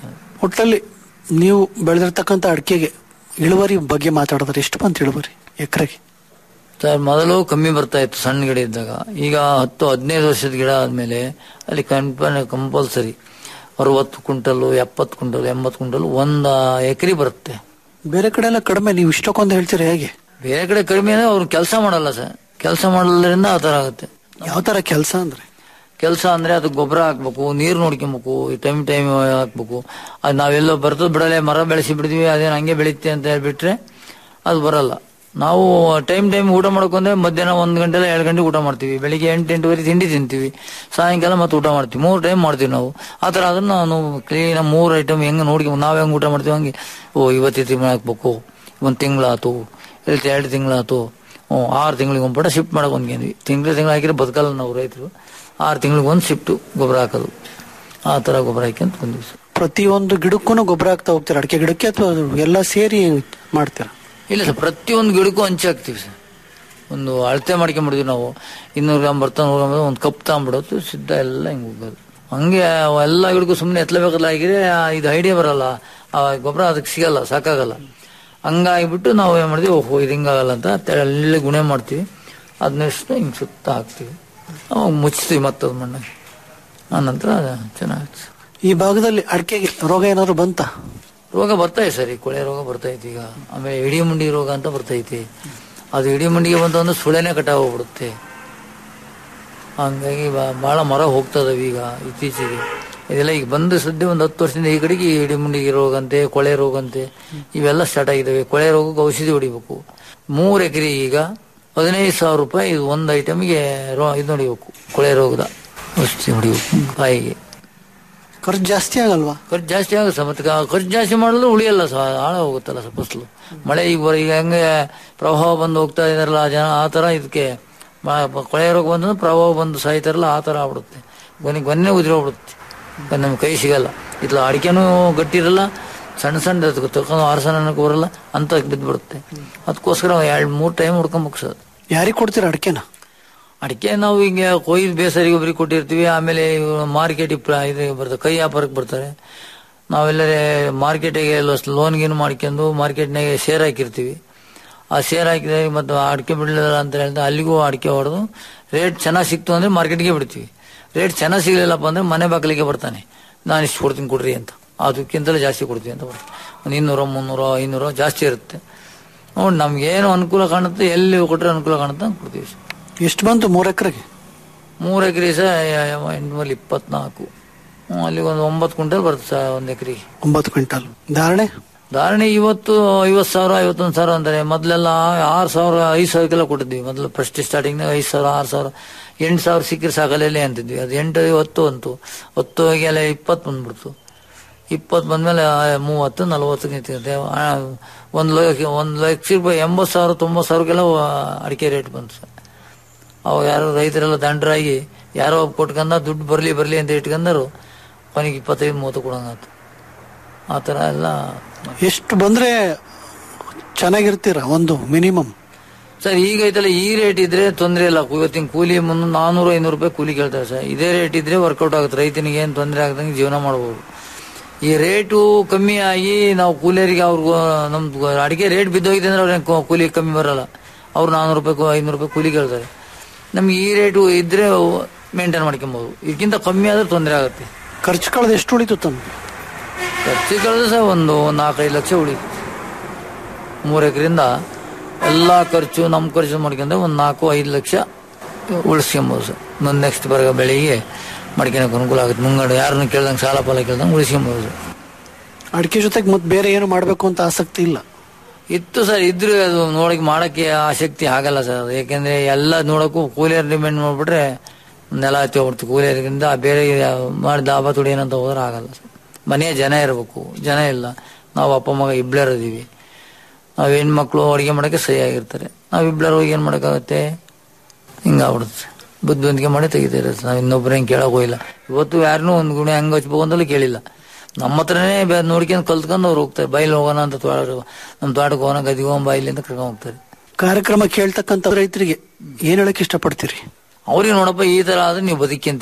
ಒಟ್ಟಲ್ಲಿ ನೀವು ಬೆಳೆದಿರ್ತಕ್ಕಂಥ ಅಡಿಕೆಗೆ ಇಳುವರಿ ಬಗ್ಗೆ ಮಾತಾಡಿದ್ರೆ ಎಷ್ಟು ಬಂತು ಇಳುವರಿ ಎಕರೆಗೆ ಸರ್ ಮೊದಲು ಕಮ್ಮಿ ಬರ್ತಾ ಇತ್ತು ಸಣ್ಣ ಗಿಡ ಇದ್ದಾಗ ಈಗ ಹತ್ತು ಹದಿನೈದು ವರ್ಷದ ಗಿಡ ಆದ್ಮೇಲೆ ಅಲ್ಲಿ ಕಂಪಲ್ಸರಿ ಅರವತ್ತು ಕ್ವಿಂಟಲ್ ಎಪ್ಪತ್ತು ಕ್ವಿಂಟಲ್ ಎಂಬತ್ತು ಕ್ವಿಂಟಲ್ ಒಂದ ಎಕರೆ ಬರುತ್ತೆ ಬೇರೆ ಕಡೆ ಎಲ್ಲ ಕಡಿಮೆ ನೀವು ಇಷ್ಟಕ್ಕೊಂದು ಹೇಳ್ತೀರಾ ಹೇಗೆ ಬೇರೆ ಕಡೆ ಕಡಿಮೆ ಅಂದ್ರೆ ಅವ್ರು ಕೆಲಸ ಮಾಡಲ್ಲ ಸರ್ ಕೆಲಸ ಮಾಡೋದ್ರಿಂದ ಆ ತರ ಆಗುತ್ತೆ ಯಾವ ತರ ಕೆಲಸ ಅಂದ್ರೆ ಕೆಲಸ ಅಂದ್ರೆ ಅದಕ್ಕೆ ಗೊಬ್ಬರ ಹಾಕ್ಬೇಕು ನೀರು ನೋಡ್ಕೊಬೇಕು ಟೈಮ್ ಟೈಮ್ ಹಾಕ್ಬೇಕು ಅದು ನಾವೆಲ್ಲೋ ಬರ್ತದ ಬಿಡಲೆ ಮರ ಬೆಳೆಸಿ ಬಿಡ್ತೀವಿ ಅದೇನು ಹಂಗೆ ಬೆಳೀತೆ ಅಂತ ಹೇಳ್ಬಿಟ್ರೆ ಅದು ಬರಲ್ಲ ನಾವು ಟೈಮ್ ಟೈಮ್ ಊಟ ಮಾಡ್ಕೊಂಡ್ರೆ ಮಧ್ಯಾಹ್ನ ಒಂದ್ ಗಂಟೆ ಎರಡು ಗಂಟೆ ಊಟ ಮಾಡ್ತೀವಿ ಬೆಳಿಗ್ಗೆ ಎಂಟು ಎಂಟುವರೆ ತಿಂಡಿ ತಿಂತೀವಿ ಸಾಯಂಕಾಲ ಮತ್ತೆ ಊಟ ಮಾಡ್ತೀವಿ ಮೂರು ಟೈಮ್ ಮಾಡ್ತೀವಿ ನಾವು ಆ ಥರ ಅದನ್ನ ನಾನು ಕ್ಲೀನ್ ಮೂರು ಐಟಮ್ ಹೆಂಗೆ ನೋಡ್ಕೊಂಡು ನಾವು ಹೆಂಗೆ ಊಟ ಮಾಡ್ತೀವಿ ಹಂಗೆ ಓ ಇವತ್ತು ತಿಂಗಳು ಹಾಕ್ಬೇಕು ಒಂದು ತಿಂಗಳಾತು ಇಲ್ಲ ಎರಡು ತಿಂಗಳಾತು ಹ್ಞೂ ಆರು ತಿಂಗಳಿಗೆ ಒಂದು ಪಟ ಶಿಫ್ಟ್ ಮಾಡಕ್ ಹೊಂದ್ಕೊಂಡ್ವಿ ತಿಂಗಳು ತಿಂಗಳು ಹಾಕಿದ್ರೆ ಬದುಕಲ್ಲ ನಾವು ರೈತರು ಆರು ತಿಂಗಳಿಗೆ ಒಂದು ಶಿಫ್ಟು ಗೊಬ್ಬರ ಹಾಕೋದು ಆ ಥರ ಗೊಬ್ಬರ ಹಾಕ್ಯಂತ ಬಂದ್ವಿ ಸರ್ ಪ್ರತಿಯೊಂದು ಗಿಡಕ್ಕೂ ಗೊಬ್ಬರ ಹಾಕ್ತಾ ಹೋಗ್ತೀರಾ ಅಡಿಕೆ ಗಿಡಕ್ಕೆ ಅಥವಾ ಎಲ್ಲ ಸೇರಿ ಮಾಡ್ತೀರಾ ಇಲ್ಲ ಸರ್ ಪ್ರತಿಯೊಂದು ಗಿಡಕ್ಕೂ ಹಂಚಿ ಹಾಕ್ತೀವಿ ಸರ್ ಒಂದು ಅಳತೆ ಮಾಡ್ಕೊಂಬಿಡ್ತೀವಿ ನಾವು ಇನ್ನೂರು ಗ್ರಾಮ್ ಬರ್ತಾ ನೂರು ಗ್ರಾಮ್ ಒಂದು ಕಪ್ ತಗೊಂಡ್ಬಿಡೋದು ಸಿದ್ಧ ಎಲ್ಲ ಹಿಂಗೆ ಹೋಗೋದು ಹಂಗೆ ಅವು ಎಲ್ಲ ಗಿಡಕ್ಕೂ ಸುಮ್ಮನೆ ಎತ್ತಲೇಬೇಕಲ್ಲ ಆಗಿದ್ರೆ ಆ ಇದು ಐಡಿಯಾ ಬರಲ್ಲ ಆ ಗೊಬ್ಬರ ಅದಕ್ಕೆ ಸಿಗಲ್ಲ ಸಾಕಾಗಲ್ಲ ಹಂಗಾಗಿಬಿಟ್ಟು ನಾವು ಏನು ಮಾಡ್ತೀವಿ ಓಹೋ ಇದು ಹಿಂಗಾಗಲ್ಲ ಅಂತ ಅಲ್ಲಿ ಗುಣೆ ಮಾಡ್ತೀವಿ ಅದನ್ನೆಷ್ಟು ಹಿಂಗೆ ಸುತ್ತ ಹಾಕ್ತೀವಿ ಅವಾಗ ಮುಚ್ತೀವಿ ಮತ್ತದು ಮಣ್ಣಾಗಿ ಆ ನಂತರ ಚೆನ್ನಾಗಿ ಈ ಭಾಗದಲ್ಲಿ ಅಡಿಕೆಗೆ ರೋಗ ಏನಾದ್ರು ಬಂತ ರೋಗ ಬರ್ತಾ ಇದೆ ಸರ್ ಈ ಕೊಳೆ ರೋಗ ಬರ್ತಾ ಐತಿ ಈಗ ಆಮೇಲೆ ಇಡೀ ಮುಂಡಿ ರೋಗ ಅಂತ ಬರ್ತೈತಿ ಅದು ಇಡೀ ಮುಂಡಿಗೆ ಬಂತು ಅಂದ್ರೆ ಸುಳೆನೆ ಕಟಾವ್ ಹೋಗ್ಬಿಡುತ್ತೆ ಹಂಗಾಗಿ ಬಾ- ಬಹಳ ಮರ ಹೋಗ್ತದವೆ ಈಗ ಇತ್ತೀಚೆಗೆ ಇದೆಲ್ಲ ಈಗ ಬಂದು ಸದ್ಯ ಒಂದು ಹತ್ತು ವರ್ಷದಿಂದ ಈ ಕಡೆಗೆ ಈ ಇಡೀ ಮುಂಡಿಗೆ ರೋಗ ಅಂತೆ ಕೊಳೆ ರೋಗ ಅಂತೆ ಇವೆಲ್ಲ ಸ್ಟಾರ್ಟ್ ಆಗಿದ್ದಾವೆ ಕೊಳೆ ರೋಗಕ್ಕೆ ಔಷಧಿ ಹೊಡಿಬೇಕು ಮೂರು ಎಕರೆ ಈಗ ಹದಿನೈದು ಸಾವಿರ ರೂಪಾಯಿ ಇದು ಒಂದು ಐಟಮ್ಗೆ ರೋ ಇದು ಹೊಡಿಬೇಕು ಕೊಳೆ ರೋಗದ ಔಷಧಿ ಹೊಡಿಬೇಕು ಕಾಯಿಗೆ ಖರ್ಚು ಜಾಸ್ತಿ ಆಗಲ್ವಾ ಖರ್ಚು ಜಾಸ್ತಿ ಆಗುತ್ತೆ ಮತ್ತೆ ಕ- ಖರ್ಚು ಜಾಸ್ತಿ ಮಾಡಲು ಉಳಿಯಲ್ಲ ಸಹ ಹಾಳ ಹೋಗುತ್ತಲ್ಲ ಸರ್ ಫಸಲು ಮಳೆ ಈಗ ಬರ ಈಗ ಹೆಂಗೆ ಪ್ರವಾಹ ಬಂದು ಹೋಗ್ತಾ ಇದಾರಲ್ಲ ಜನ ಆ ಥರ ಇದಕ್ಕೆ ಮ- ಬ- ಕೊಳೆ ರೋಗ ಬಂದ್ರೆ ಪ್ರವಾಹ ಬಂದು ಸಾಯ್ತಾರಲ್ಲ ಆ ಥರ ಆಗ್ಬಿಡುತ್ತೆ ಗೊನೆ ಗೊನ್ನೆ ಉದುರೋಗ್ಬಿಡುತ್ತೆ ನಮ್ಮ ಕೈ ಸಿಗಲ್ಲ ಇತ್ಲ ಅಡಿಕೆನೂ ಗಟ್ಟಿ ಇರಲ್ಲ ಸಣ್ಣ ಸಣ್ಣ ತಕೊಂಡು ಆರ್ಸನಕ್ಕೆ ಬರಲ್ಲ ಅಂತ ಬಿದ್ದುಬಿಡುತ್ತೆ ಅದಕ್ಕೋಸ್ಕರ ಎರಡು ಮೂರು ಟೈಮ್ ಹುಡ್ಕೊಂಬೇಕು ಸರ್ ಯಾರಿಗೆ ಕೊಡ್ತೀರಾ ಅಡಿಕೆನ ಅಡಿಕೆ ನಾವು ಹಿಂಗೆ ಕೊಯ್ದು ಬೇಸರಿಗೆ ಒಬ್ಬರಿಗೆ ಕೊಟ್ಟಿರ್ತೀವಿ ಆಮೇಲೆ ಮಾರ್ಕೆಟಿಗೆ ಇದು ಬರ್ತಾರೆ ಕೈ ವ್ಯಾಪಾರಕ್ಕೆ ಬರ್ತಾರೆ ನಾವೆಲ್ಲರೇ ಮಾರ್ಕೆಟಿಗೆ ಲೋನ್ ಗೀನ್ ಮಾಡ್ಕೊಂಡು ಮಾರ್ಕೆಟ್ನಾಗೆ ಶೇರ್ ಹಾಕಿರ್ತೀವಿ ಆ ಶೇರ್ ಹಾಕಿದ್ರೆ ಮತ್ತು ಅಡಿಕೆ ಬಿಡಲಿಲ್ಲ ಅಂತ ಹೇಳ್ತಾ ಅಲ್ಲಿಗೂ ಅಡಿಕೆ ಹೊಡೆದು ರೇಟ್ ಚೆನ್ನಾಗಿ ಸಿಕ್ತು ಅಂದ್ರೆ ಮಾರ್ಕೆಟ್ಗೆ ಬಿಡ್ತೀವಿ ರೇಟ್ ಚೆನ್ನಾಗಿ ಸಿಗಲಿಲ್ಲಪ್ಪ ಅಂದ್ರೆ ಮನೆ ಬಾಗಿಲಿಗೆ ಬರ್ತಾನೆ ನಾನು ಇಷ್ಟು ಕೊಡ್ತೀನಿ ಕೊಡ್ರಿ ಅಂತ ಅದಕ್ಕಿಂತಲೇ ಜಾಸ್ತಿ ಕೊಡ್ತೀವಿ ಅಂತ ಬರ್ತೀನಿ ಒಂದು ಇನ್ನೂರು ಮುನ್ನೂರು ಐನೂರು ಜಾಸ್ತಿ ಇರುತ್ತೆ ನೋಡಿ ನಮ್ಗೇನು ಅನುಕೂಲ ಕಾಣುತ್ತೆ ಎಲ್ಲಿ ಕೊಟ್ಟರೆ ಅನುಕೂಲ ಕಾಣುತ್ತೆ ಅಂತ ಕೊಡ್ತೀವಿ ಸರ್. ಎಷ್ಟು ಬಂತು ಮೂರ್ ಎಕರೆಗೆ ಮೂರು ಎಕರೆ ಸಹ ಎಂಟುಮಲ್ಲಿ ಇಪ್ಪತ್ನಾಲ್ಕು ಹ್ಮ್, ಅಲ್ಲಿ ಒಂದು ಒಂಬತ್ತು ಕ್ವಿಂಟಲ್ ಬರುತ್ತೆ ಸರ್ ಒಂದು ಎಕರೆಗೆ ಒಂಬತ್ತು ಕ್ವಿಂಟಲ್ ಧಾರಣೆ ಧಾರಣೆ ಇವತ್ತು ಐವತ್ತು ಸಾವಿರ ಐವತ್ತೊಂದು ಸಾವಿರ ಅಂತಾರೆ ಮೊದಲೆಲ್ಲ ಆರು ಸಾವಿರ ಐದು ಸಾವಿರಕ್ಕೆಲ್ಲ ಕೊಟ್ಟಿದ್ವಿ ಮೊದಲು ಫಸ್ಟ್ ಸ್ಟಾರ್ಟಿಂಗ್ನಾಗ ಐದು ಸಾವಿರ ಆರು ಸಾವಿರ ಎಂಟು ಸಾವಿರ ಸಿಕ್ಕಿದ್ರೆ ಸಾಕಲ್ಲೇ ಅಂತಿದ್ವಿ ಅದು ಎಂಟು ಹತ್ತು ಅಂತು ಹತ್ತು ಹೋಗಿಲ್ಲ ಇಪ್ಪತ್ತು ಬಂದ್ಬಿಡ್ತು ಇಪ್ಪತ್ತು ಬಂದ್ಮೇಲೆ ಆ, ಮೂವತ್ತು ನಲವತ್ತು ನಿಂತಿರುತ್ತೆ ಆ, ಒಂದು ಲಕ್ಷ ಒಂದು ಲಕ್ಷ ರೂಪಾಯಿ ಎಂಬತ್ತು ಸಾವಿರ ತೊಂಬತ್ತು ಸಾವಿರಕ್ಕೆಲ್ಲ ಆ, ಅಡಿಕೆ ರೇಟ್ ಬಂತು ಸರ್ ಅವಾಗ ಯಾರೋ ರೈತರೆಲ್ಲ ದಂಡರಾಗಿ ಯಾರೋ ಒಬ್ಬ ಕೊಟ್ಕೊಂಡ ದುಡ್ಡು ಬರಲಿ ಬರಲಿ ಅಂತ ಇಟ್ಕೊಂಡರು ಕೊನೆಗೆ ಇಪ್ಪತ್ತೈದು ಮೂವತ್ತು ಕೊಡಂಗಾತು ಆ ಥರ ಎಲ್ಲ ಎಷ್ಟು ಬಂದ್ರೆ ಚೆನ್ನಾಗಿರ್ತೀರಾ ಒಂದು ಮಿನಿಮಮ್ ಸರ್ ಈಗ ಐತಲ್ಲ ಈ ರೇಟ್ ಇದ್ರೆ ತೊಂದರೆ ಇಲ್ಲ ಇವತ್ತಿನ ಕೂಲಿ ಮುನ್ನೂರು ನಾನೂರು ಐನೂರು ರೂಪಾಯಿ ಕೂಲಿ ಕೇಳ್ತಾರೆ ಸರ್ ಇದೇ ರೇಟ್ ಇದ್ರೆ ವರ್ಕೌಟ್ ಆಗುತ್ತೆ ರೈತನಿಗೆ ಏನು ತೊಂದರೆ ಆಗದಂಗೆ ಜೀವನ ಮಾಡ್ಬೋದು ಈ ರೇಟು ಕಮ್ಮಿ ಆಗಿ ನಾವು ಕೂಲಿಯರಿಗೆ ಅವ್ರಿಗೂ ನಮ್ದು ಅಡಿಕೆ ರೇಟ್ ಬಿದ್ದೋಗಿದೆ ಅಂದ್ರೆ ಅವ್ರಿಗೆ ಕೂಲಿ ಕಮ್ಮಿ ಬರಲ್ಲ ಅವ್ರು ನಾನೂರು ರೂಪಾಯಿ ಕೂ- ಐನೂರು ರೂಪಾಯಿ ಕೂಲಿ ಕೇಳ್ತಾರೆ ನಮ್ಗೆ ಈ ರೇಟು ಇದ್ರೆ ಮೇಂಟೈನ್ ಮಾಡ್ಕೊಬೋದು ಇದಕ್ಕಿಂತ ಕಮ್ಮಿ ಆದ್ರೆ ತೊಂದರೆ ಆಗುತ್ತೆ ಖರ್ಚು ಕಳೆದ ಎಷ್ಟು ಉಳಿತು ತಮ್ಗೆ ಖರ್ಚು ಕಳೆದ್ರೆ ಸರ್ ಒಂದು ನಾಲ್ಕೈದು ಲಕ್ಷ ಉಳಿತು ಮೂರು ಎಕರೆಯಿಂದ ಎಲ್ಲ ಖರ್ಚು ನಮ್ಮ ಖರ್ಚು ಮಾಡ್ಕೊಂಡ್ರೆ ಒಂದು ನಾಲ್ಕು ಐದು ಲಕ್ಷ ಉಳಿಸ್ಕೊಂಬೋದು ಸರ್ ಮುಂದೆ ನೆಕ್ಸ್ಟ್ ಬರೋ ಬೆಳೆಗೆ ಮಾಡ್ಕೊಳಕ್ಕೆ ಅನುಕೂಲ ಆಗುತ್ತೆ ಮುಂಗಡೆ ಯಾರನ್ನು ಕೇಳ್ದಂಗೆ ಸಾಲ ಪಾಲ ಕೇಳ್ದಂಗೆ ಉಳಿಸ್ಕೊಂಬೋದು ಸರ್ ಅಡಿಕೆ ಜೊತೆಗೆ ಮತ್ತೆ ಬೇರೆ ಏನು ಮಾಡ್ಬೇಕು ಅಂತ ಆಸಕ್ತಿ ಇಲ್ಲ ಇತ್ತು ಸರ್ ಇದ್ರೆ ಅದು ನೋಡಕ್ಕೆ ಮಾಡಕ್ಕೆ ಆಸಕ್ತಿ ಆಗಲ್ಲ ಸರ್ ಅದು ಯಾಕೆಂದ್ರೆ ಎಲ್ಲ ನೋಡಕ್ಕೂ ಕೂಲಿಯರ್ ಡಿಮ್ಯಾಂಡ್ ಮಾಡ್ಬಿಟ್ರೆ ನೆಲ ಹತ್ತಿ ಹೋಗ್ಬಿಡ್ತು ಕೂಲಿಯರ್ಗಿಂತ ಬೇರೆ ಮಾಡಿ ದಾಬಾ ತುಡಿ ಏನಂತ ಹೋದ್ರೆ ಆಗಲ್ಲ ಸರ್ ಮನೆಯ ಜನ ಇರಬೇಕು ಜನ ಇಲ್ಲ ನಾವು ಅಪ್ಪ ಮಗ ಇಬ್ಳರ್ ಇದೀವಿ ನಾವು ಹೆಣ್ಮಕ್ಳು ಅಡುಗೆ ಮಾಡೋಕ್ಕೆ ಸಹಿಯಾಗಿರ್ತಾರೆ ನಾವು ಇಬ್ಳರ್ ಹೋಗಿ ಏನು ಮಾಡೋಕ್ಕಾಗತ್ತೆ ಹಿಂಗಾಗ್ಬಿಡುತ್ತೆ ಬುದ್ಧಿವಂತಿಕೆ ಮಾಡಿ ತೆಗಿತಾ ಇರುತ್ತೆ ನಾವು ಇನ್ನೊಬ್ರು ಹೆಂಗೆ ಕೇಳಕ್ ಹೋಗಿಲ್ಲ ಇವತ್ತು ಯಾರನ್ನೂ ಒಂದು ಗುಣ ಹೆಂಗೆ ಹಚ್ಬೇಕು ಅಂತಲೂ ಕೇಳಿಲ್ಲ ನಮ್ಮ ಹತ್ರನೇ ಬೆ- ನೋಡ್ಕೊಂಡು ಕಲ್ತ್ಕೊಂಡು ಅವ್ರು ಹೋಗ್ತಾರೆ ಬೈಲ್ ಹೋಗೋಣ ಅಂತ ತೋಟ ನಮ್ಮ ತೋಟಕ್ಕೆ ಹೋಗೋಣ ಗದಿಗೆ ಹೋಗೋಣ ಬಾಯಿಲಿ ಅಂತ ಕರ್ಕೊಂಡು ಹೋಗ್ತಾರೆ ಕಾರ್ಯಕ್ರಮ ಕೇಳ್ತಕ್ಕಂಥ ರೈತರಿಗೆ ಏನ್ ಹೇಳಕ್ ಇಷ್ಟಪಡ್ತೀರಿ ಅವ್ರಿಗೆ ನೋಡಪ್ಪ ಈ ತರ ಆದ್ರೆ ನೀವು ಬದುಕಂತೀರಿ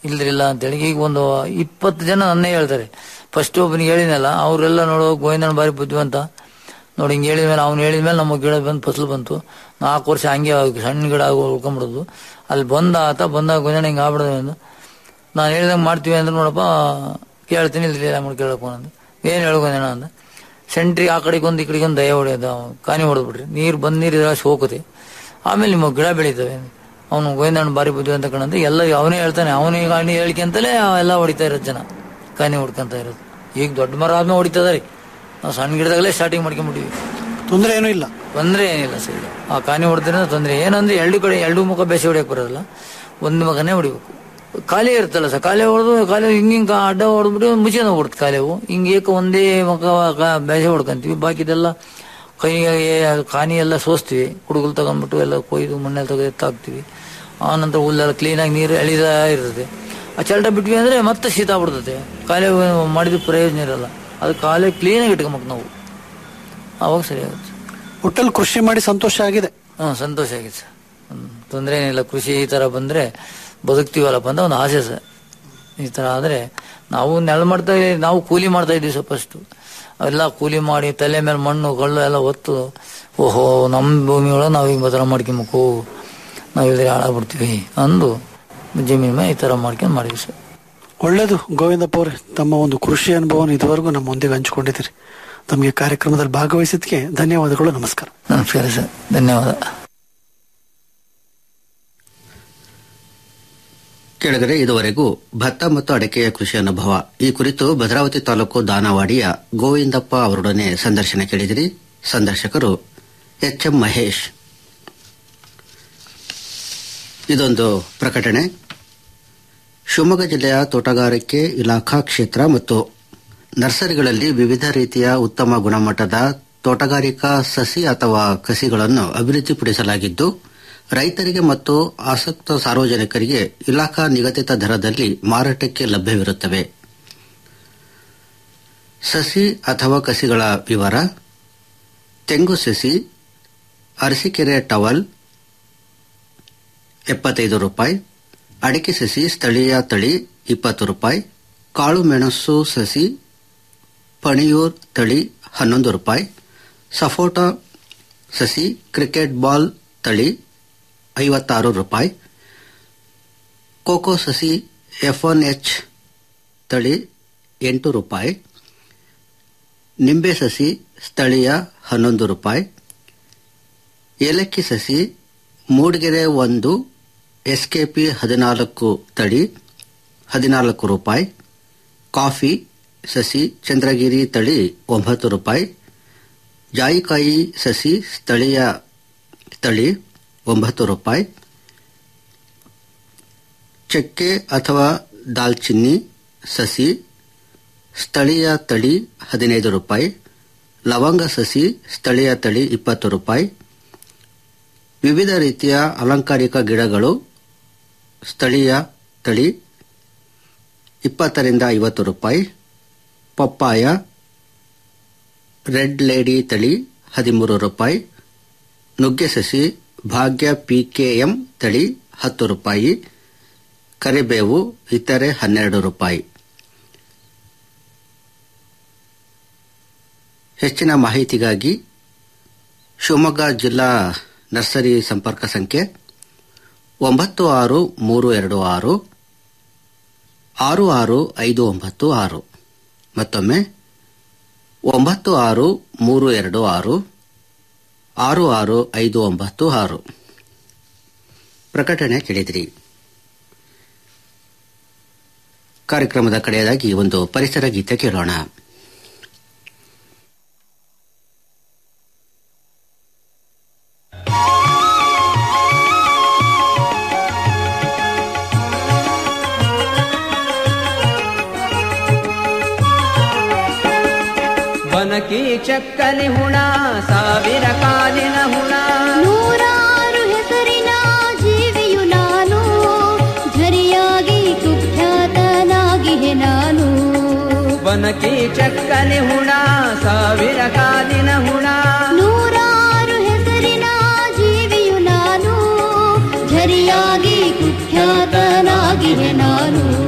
ಇಲ್ದ್ರಿಲ್ಲ ಅಂತೇಳಿ ಈಗ ಒಂದು ಇಪ್ಪತ್ತು ಜನ ನನ್ನೇ ಹೇಳ್ತಾರೆ ಫಸ್ಟ್ ಒಬ್ಬನಿಗೆ ಹೇಳಿದ್ನಲ್ಲ ಅವರೆಲ್ಲ ನೋಡೋ ಗೋವಿಂದನ ಬಾರಿ ಬುದ್ಧಿವಂತ ನೋಡಿ ಹಿಂಗೆ ಹೇಳಿದ ಮೇಲೆ ಅವ್ನು ಹೇಳಿದ ಮೇಲೆ ನಮ್ಮ ಗಿಡ ಬಂದು ಫಸಲು ಬಂತು ನಾಲ್ಕು ವರ್ಷ ಹಂಗೆ ಆಗಿ ಸಣ್ಣ ಗಿಡ ಆಗಿ ಉಳ್ಕೊಂಬಿಡೋದು ಅಲ್ಲಿ ಬಂದ ಆತ ಬಂದಾಗ ಗೋವಿಂದನ ಹಿಂಗೆ ಆಗ್ಬಿಡೋದು ಅಂದು ನಾನು ಹೇಳ್ದಂಗೆ ಮಾಡ್ತೀವಿ ಅಂದ್ರೆ ನೋಡಪ್ಪ ಕೇಳ್ತೀನಿ ಇಲ್ಲಿ ಇಲ್ಲ ಮಾಡಿ ಕೇಳಪ್ಪ ಅಂದ ಏನು ಹೇಳ್ಕೊಂಡೇನ ಅಂದ ಸೆಂಟ್ರಿ ಆ ಕಡೆಗೆ ಒಂದು ಈ ಕಡೆಗೆ ಒಂದು ದಯ ಹೊಡೆಯೋದು ಕಾನಿ ಹೊಡೆದ್ಬಿಟ್ರಿ ನೀರು ಬಂದು ನೀರು ಇದ್ರಾಗ ಹೋಗುತ್ತೆ ಆಮೇಲೆ ನಿಮ್ಮ ಗಿಡ ಬೆಳೀತವೆ ಅವನು ಗೋವಿಂದಣ್ಣ ಬಾರಿ ಬುದ್ಧಿ ಅಂತ ಕಣಂತ ಎಲ್ಲ ಅವನೇ ಹೇಳ್ತಾನೆ ಅವನಿಗೆ ಕಾಣಿ ಹೇಳಿಕೆಂತಲೇ ಎಲ್ಲ ಹೊಡಿತಾ ಇರೋದು ಜನ ಕಾನಿ ಹೊಡ್ಕೊಂತ ಇರೋದು ಈಗ ದೊಡ್ಡ ಮರ ಆದ್ಮೇಲೆ ಹೊಡಿತದಾರಿ ನಾವು ಸಣ್ಣ ಗಿಡದಾಗಲೇ ಸ್ಟಾರ್ಟಿಂಗ್ ಮಾಡ್ಕೊಂಡ್ಬಿಟ್ಟಿವಿ ತೊಂದರೆ ಏನೂ ಇಲ್ಲ ತೊಂದರೆ ಏನಿಲ್ಲ ಸರ್ ಈಗ. ಆ ಕಾನಿ ಹೊಡೆದ್ರೆ ತೊಂದರೆ ಏನಂದ್ರೆ ಎರಡು ಕಡೆ ಎರಡು ಮುಖ ಬೇಸಿ ಹೊಡಿಯಕ್ಕೆ ಬರೋಲ್ಲ ಒಂದು ಮಗನೇ ಹೊಡಿಬೇಕು ಖಾಲಿ ಇರ್ತಲ್ಲ ಸರ್ ಖಾಲಿ ಹೊಡೆದು ಖಾಲಿ ಹಿಂಗ್ ಹಿಂಗ್ ಅಡ್ಡ ಹೊಡೆದ್ಬಿಟ್ಟು ಮುಚ್ಚಿನ ಹೋಗ್ಬಿಡುತ್ತೆ ಖಾಲಿವು ಹಿಂಗೆ ಏಕ ಒಂದೇ ಮುಖ ಕ- ಬೇಸಿ ಹೊಡ್ಕೊಂತೀವಿ ಬಾಕಿದೆಲ್ಲ ಕೈಗೆ ಕಾನಿ ಎಲ್ಲ ಸೋಸ್ತೀವಿ ಹುಡುಗಲ್ ತಗೊಂಡ್ಬಿಟ್ಟು ಎಲ್ಲ ಕೊಯ್ದು ಮಣ್ಣೆಲ್ಲ ತೆಗೆದು ಎತ್ತಾಕ್ತಿವಿ ಆ ನಂತರ ಹುಲ್ಲೆಲ್ಲ ಕ್ಲೀನಾಗಿ ನೀರು ಎಳಿದ ಇರ್ತದೆ ಆ ಚಲ್ಟ ಬಿಟ್ವಿ ಅಂದ್ರೆ ಮತ್ತೆ ಶೀತ ಬಿಡ್ತದೆ ಕಾಲೇ ಮಾಡಿದ ಪ್ರಯೋಜನ ಇರಲ್ಲ ಅದು ಕಾಲೇ ಕ್ಲೀನಾಗಿ ಇಟ್ಕೊಂಬೇಕು ನಾವು ಅವಾಗ ಸರಿ ಆಗುತ್ತೆ ಒಟ್ಟಲ್ಲಿ ಕೃಷಿ ಮಾಡಿ ಸಂತೋಷ ಆಗಿದೆ ಹ್ಞೂ ಸಂತೋಷ ಆಗಿದೆ ಸರ್ ಹ್ಮ್. ತೊಂದರೆ ಏನಿಲ್ಲ ಕೃಷಿ ಈ ಥರ ಬಂದರೆ ಬದುಕ್ತೀವಲ್ಲಪ್ಪ ಅಂತ ಒಂದು ಆಸೆ ಸರ್ ಈ ಥರ ಆದರೆ ನಾವು ನೆಲ ಮಾಡ್ತಾ ಇದ್ದೀವಿ, ನಾವು ಕೂಲಿ ಮಾಡ್ತಾ ಇದ್ದೀವಿ ಸರ್ ಫಸ್ಟು ಎಲ್ಲ ಕೂಲಿ ಮಾಡಿ ತಲೆ ಮೇಲೆ ಮಣ್ಣು ಕಳ್ಳು ಎಲ್ಲ ಒತ್ತು ಓಹೋ ನಮ್ಮ ಭೂಮಿ ಒಳಗೆ ನಾವು ಹಿಂಗೆ ಥರ ಮಾಡ್ಕೊಬೇಕು ನಾವು ಇಲ್ಲದ್ರೆ ಹಾಳಾಗ್ಬಿಡ್ತೀವಿ ಅಂದು ಜಮೀನು ಮೇಲೆ ಈ ಥರ ಮಾಡ್ಕೊಂಡು ಮಾಡಿದ್ವಿ ಸರ್ ಒಳ್ಳೇದು ಗೋವಿಂದಪ್ಪ ಅವರೇ ತಮ್ಮ ಒಂದು ಕೃಷಿ ಅನುಭವನ ಇದುವರೆಗೂ ನಮ್ಮೊಂದಿಗೆ ಹಂಚಿಕೊಂಡಿದ್ದೀರಿ ತಮಗೆ ಕಾರ್ಯಕ್ರಮದಲ್ಲಿ ಭಾಗವಹಿಸಿದ್ದಕ್ಕೆ ಧನ್ಯವಾದಗಳು ನಮಸ್ಕಾರ ನಮಸ್ಕಾರ ಸರ್ ಧನ್ಯವಾದ ಕೆಳಗಡೆ ಇದುವರೆಗೂ ಭತ್ತ ಮತ್ತು ಅಡಕೆಯ ಕೃಷಿ ಅನುಭವ ಈ ಕುರಿತು ಭದ್ರಾವತಿ ತಾಲೂಕು ದಾನವಾಡಿಯ ಗೋವಿಂದಪ್ಪ ಅವರೊಡನೆ ಸಂದರ್ಶನ ಕೇಳಿದಿರಿ ಸಂದರ್ಶಕರು ಎಚ್ ಎಂ ಮಹೇಶ್ ಇದೊಂದು ಪ್ರಕಟಣೆ ಶಿವಮೊಗ್ಗ ಜಿಲ್ಲೆಯ ತೋಟಗಾರಿಕೆ ಇಲಾಖಾ ಕ್ಷೇತ್ರ ಮತ್ತು ನರ್ಸರಿಗಳಲ್ಲಿ ವಿವಿಧ ರೀತಿಯ ಉತ್ತಮ ಗುಣಮಟ್ಟದ ತೋಟಗಾರಿಕಾ ಸಸಿ ಅಥವಾ ಕಸಿಗಳನ್ನು ಅಭಿವೃದ್ಧಿಪಡಿಸಲಾಗಿದ್ದು ರೈತರಿಗೆ ಮತ್ತು ಆಸಕ್ತ ಸಾರ್ವಜನಿಕರಿಗೆ ಇಲಾಖಾ ನಿಗದಿತ ದರದಲ್ಲಿ ಮಾರಾಟಕ್ಕೆ ಲಭ್ಯವಿರುತ್ತವೆ ಸಸಿ ಅಥವಾ ಕಸಿಗಳ ವಿವರ ತೆಂಗು ಸಸಿ ಅರಸೀಕೆರೆ ಟವಲ್ ಎಪ್ಪತ್ತೈದು ರೂಪಾಯಿ ಅಡಿಕೆ ಸಸಿ ಸ್ಥಳೀಯ ತಳಿ ಇಪ್ಪತ್ತು ರೂಪಾಯಿ ಕಾಳು ಮೆಣಸು ಸಸಿ ಪಣಿಯೂರ್ ತಳಿ ಹನ್ನೊಂದು ರೂಪಾಯಿ ಸಫೋಟ ಸಸಿ ಕ್ರಿಕೆಟ್ ಬಾಲ್ ತಳಿ ಐವತ್ತಾರು ರೂಪಾಯಿ ಕೋಕೋ ಸಸಿ ಎಫ್ ಒನ್ ಎಚ್ ತಳಿ ಎಂಟು ರೂಪಾಯಿ ನಿಂಬೆ ಸಸಿ ಸ್ಥಳೀಯ ಹನ್ನೊಂದು ರೂಪಾಯಿ ಏಲಕ್ಕಿ ಸಸಿ ಮೂಡಿಗೆರೆ ಒಂದು ಎಸ್ಕೆಪಿ ಹದಿನಾಲ್ಕು ತಳಿ ಹದಿನಾಲ್ಕು ರೂಪಾಯಿ ಕಾಫಿ ಸಸಿ ಚಂದ್ರಗಿರಿ ತಳಿ ಒಂಬತ್ತು ರೂಪಾಯಿ ಜಾಯಿಕಾಯಿ ಸಸಿ ಸ್ಥಳೀಯ ತಳಿ ಒಂಬತ್ತು ರೂಪಾಯಿ ಚಕ್ಕೆ ಅಥವಾ ದಾಲ್ಚಿನ್ನಿ ಸಸಿ ಸ್ಥಳೀಯ ತಳಿ ಹದಿನೈದು ರೂಪಾಯಿ ಲವಂಗ ಸಸಿ ಸ್ಥಳೀಯ ತಳಿ ಇಪ್ಪತ್ತು ರೂಪಾಯಿ ವಿವಿಧ ರೀತಿಯ ಅಲಂಕಾರಿಕ ಗಿಡಗಳು ಸ್ಥಳೀಯ ತಳಿ ಇಪ್ಪತ್ತರಿಂದ ಐವತ್ತು ರೂಪಾಯಿ ಪಪ್ಪಾಯ ರೆಡ್ ಲೇಡಿ ತಳಿ ಹದಿಮೂರು ರೂಪಾಯಿ ನುಗ್ಗೆ ಸಸಿ ಭಾಗ್ಯ ಪಿಕೆಎಂ ತಳಿ ಹತ್ತು ರೂಪಾಯಿ ಕರಿಬೇವು ಇತರೆ ಹನ್ನೆರಡು ರೂಪಾಯಿ ಹೆಚ್ಚಿನ ಮಾಹಿತಿಗಾಗಿ ಶಿವಮೊಗ್ಗ ಜಿಲ್ಲಾ ನರ್ಸರಿ ಸಂಪರ್ಕ ಸಂಖ್ಯೆ ಒಂಬತ್ತು ಆರು ಮೂರು ಎರಡು ಆರು ಆರು ಆರು ಐದು ಒಂಬತ್ತು ಆರು ಮತ್ತೊಮ್ಮೆ ಒಂಬತ್ತು ಆರು ಮೂರು ಎರಡು ಆರು ಆರು ಆರು ಐದು ಒಂಬತ್ತು ಆರು ಪ್ರಕಟಣೆ ಕೇಳಿದಿರಿ ಕಾರ್ಯಕ್ರಮದ ಕಡೆಯದಾಗಿ ಒಂದು ಪರಿಸರ ಗೀತೆ ಕೇಳೋಣ ಬನಕಿ ಚಕ್ಕಲಿ ಹುಣ ಸಾವಿರ ಕಾಲಿನ ಹುಣ ನೂರಾರು ಹೆಸರಿನ ಜೀವಿಯು ನಾನು ಝರಿಯಾಗಿ ಕುಖ್ಯಾತನಾಗಿಹೆ ನಾನು ಬನಕಿ ಚಕ್ಕಲಿ ಹುಣ ಸಾವಿರ ಕಾಲಿನ ಹುಣ ನೂರಾರು ಹೆಸರಿನ ಜೀವಿಯು ನಾನು ಝರಿಯಾಗಿ ಕುಖ್ಯಾತನಾಗಿಹೆ ನಾನು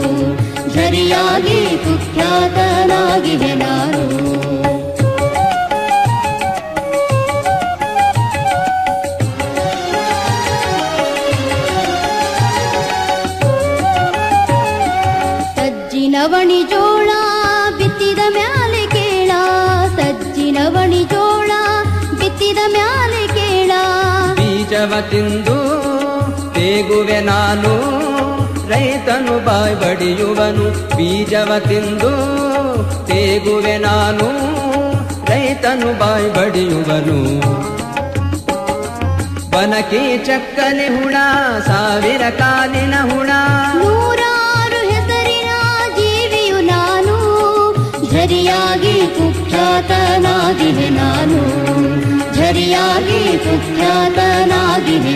ಝರಿಯಾಗಿ ಕುಖ್ಯಾತನಾಗಿವೆ ನಾನು ಸಜ್ಜಿನವಣಿ ಜೋಳ ಬಿತ್ತಿದ ಮ್ಯಾಲೆ ಕೇಳ ಸಜ್ಜಿನವಣಿ ಜೋಳ ಬಿತ್ತಿದ ಮ್ಯಾಲೆ ಕೇಳ ಬೀಜವ ತಿಂದು ತೇಗುವೆ ನಾನು ರೈತನು ಬಾಯ್ ಬಡಿಯುವನು ಬೀಜವ ತಿಂದು ತೇಗುವೆ ನಾನು ರೈತನು ಬಾಯ್ ಬಡಿಯುವನು ಬನಕಿ ಚಕ್ಕನೆ ಹುಣ ಸಾವಿರ ಕಾಲಿನ ಹುಣ ನೂರಾರು ಹೆಸರಿನ ಜೀವಿಯು ನಾನು ಝರಿಯಾಗಿ ಕುಖ್ಯಾತನಾಗಿವೆ ನಾನು ಝರಿಯಾಗಿ ಕುಖ್ಯಾತನಾಗಿವೆ